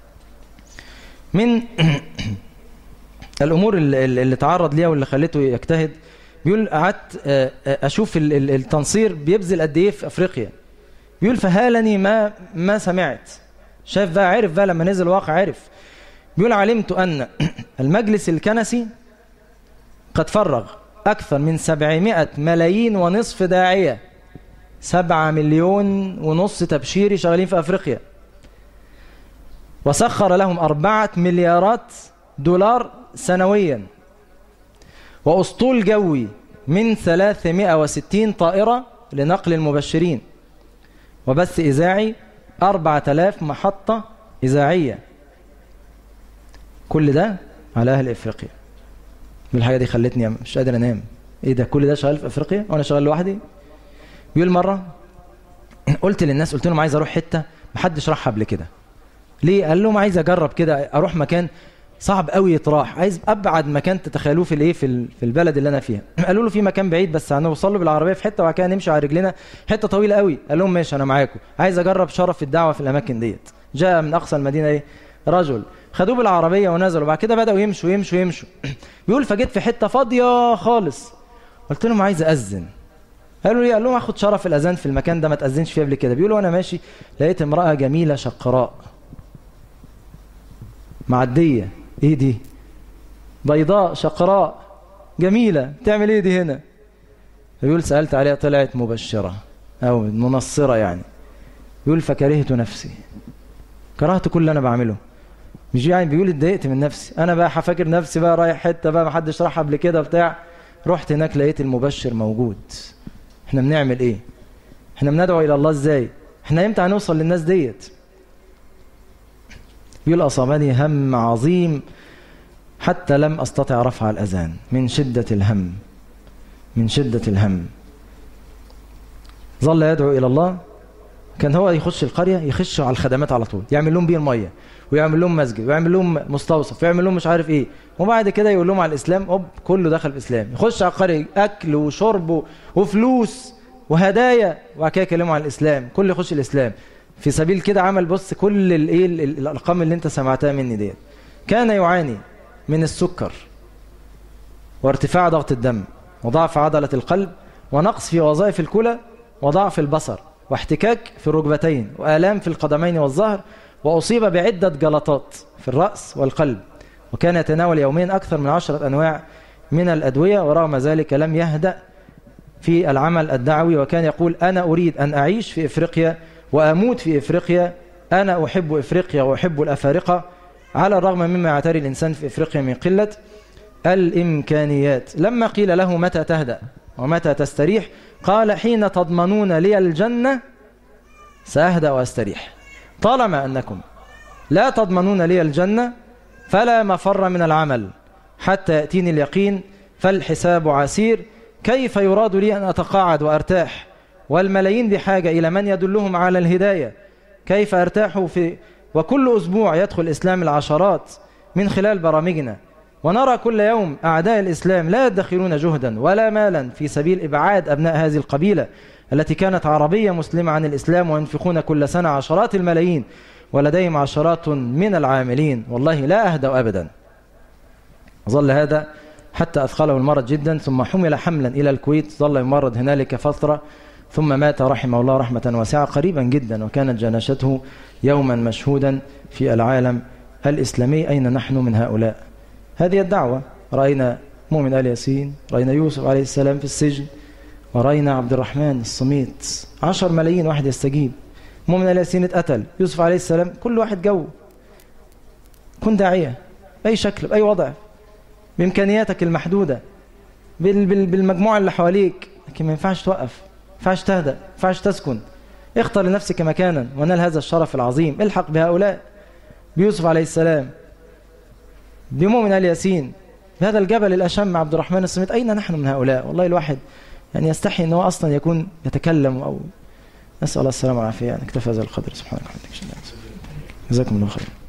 من الامور اللي, اللي تعرض ليها واللي خلته يجتهد بيقول قعدت اشوف التنصير بيبذل قد ايه في افريقيا بيقول فهالني ما ما سمعت شاف بقى عرف بقى لما نزل الواقع عرف بيقول علمت أن المجلس الكنسي قد فرغ أكثر من 700 ملايين ونصف داعية 7 مليون ونص تبشيري شغالين في أفريقيا وسخر لهم أربعة مليارات دولار سنويا وأسطول جوي من 360 طائرة لنقل المبشرين وبث إذاعي 4000 محطة إذاعية كل ده على أهل إفريقيا بالحاجة دي خلتني مش قادر أنام إيه ده كل ده شغال في أفريقيا وأنا شغال لوحدي بيقول مرة قلت للناس قلت لهم عايز أروح حتة محدش راحها قبل كده ليه قال لهم عايز أجرب كده أروح مكان صعب قوي يتراح عايز ابعد مكان تتخيلوه في الايه في في البلد اللي انا فيها قالوا له في مكان بعيد بس هنوصل له بالعربيه في حته وبعد كده نمشي على رجلنا حته طويله قوي قال لهم ماشي انا معاكم عايز اجرب شرف الدعوه في الاماكن ديت جاء من اقصى المدينه ايه رجل خدوه بالعربيه ونزلوا بعد كده بداوا يمشوا يمشوا يمشوا بيقول فجيت في حته فاضيه خالص قلت لهم عايز اذن قالوا لي قال لهم اخد شرف الاذان في المكان ده ما تاذنش فيه قبل كده بيقولوا وانا ماشي لقيت امراه جميله شقراء معديه ايه دي بيضاء شقراء جميلة تعمل ايه دي هنا يقول سألت عليها طلعت مبشرة أو منصرة يعني يقول فكرهت نفسي كرهت كل اللي أنا بعمله مش يعني بيقول اتضايقت من نفسي أنا بقى هفكر نفسي بقى رايح حتة بقى محدش راح قبل كده بتاع رحت هناك لقيت المبشر موجود احنا بنعمل ايه احنا بندعو إلى الله ازاي احنا امتى هنوصل للناس ديت يقول أصابني هم عظيم حتى لم أستطع رفع الأذان من شدة الهم من شدة الهم ظل يدعو إلى الله كان هو يخش القرية يخش على الخدمات على طول يعمل لهم بير مية ويعمل لهم مسجد ويعمل لهم مستوصف ويعمل لهم مش عارف ايه وبعد كده يقول لهم على الإسلام أوب كله دخل في الإسلام يخش على القرية أكل وشرب وفلوس وهدايا وبعد كده يكلموا عن الإسلام كله يخش الإسلام في سبيل كده عمل بص كل الايه الارقام اللي انت سمعتها مني ديت كان يعاني من السكر وارتفاع ضغط الدم وضعف عضلة القلب ونقص في وظائف الكلى وضعف البصر واحتكاك في الركبتين وآلام في القدمين والظهر وأصيب بعدة جلطات في الرأس والقلب وكان يتناول يوميا أكثر من عشرة أنواع من الأدوية ورغم ذلك لم يهدأ في العمل الدعوي وكان يقول أنا أريد أن أعيش في إفريقيا وأموت في إفريقيا أنا أحب إفريقيا وأحب الأفارقة على الرغم مما يعتري الإنسان في إفريقيا من قلة الإمكانيات لما قيل له متى تهدأ ومتى تستريح قال حين تضمنون لي الجنة سأهدأ وأستريح طالما أنكم لا تضمنون لي الجنة فلا مفر من العمل حتى يأتيني اليقين فالحساب عسير كيف يراد لي أن أتقاعد وأرتاح والملايين بحاجة إلى من يدلهم على الهداية كيف أرتاح في وكل أسبوع يدخل إسلام العشرات من خلال برامجنا ونرى كل يوم أعداء الإسلام لا يدخرون جهدا ولا مالا في سبيل إبعاد أبناء هذه القبيلة التي كانت عربية مسلمة عن الإسلام وينفقون كل سنة عشرات الملايين ولديهم عشرات من العاملين والله لا أهدأ أبدا ظل هذا حتى أثقله المرض جدا ثم حمل حملا إلى الكويت ظل يمرض هنالك فترة ثم مات رحمه الله رحمة واسعة قريبا جدا وكانت جناشته يوما مشهودا في العالم الإسلامي أين نحن من هؤلاء هذه الدعوة رأينا مؤمن آل ياسين رأينا يوسف عليه السلام في السجن ورأينا عبد الرحمن الصميت عشر ملايين واحد يستجيب مؤمن آل ياسين اتقتل يوسف عليه السلام كل واحد جو كن داعية بأي شكل بأي وضع بإمكانياتك المحدودة بالمجموعة اللي حواليك لكن ما ينفعش توقف ما ينفعش تهدأ ما ينفعش تسكن اختر لنفسك مكانا ونال هذا الشرف العظيم الحق بهؤلاء بيوسف عليه السلام بمؤمن آل ياسين بهذا الجبل الأشم عبد الرحمن الصميت أين نحن من هؤلاء والله الواحد يعني يستحي أنه أصلا يكون يتكلم أو نسأل الله السلامة والعافية نكتفى هذا القدر سبحانك وبحمدك جزاكم الله خير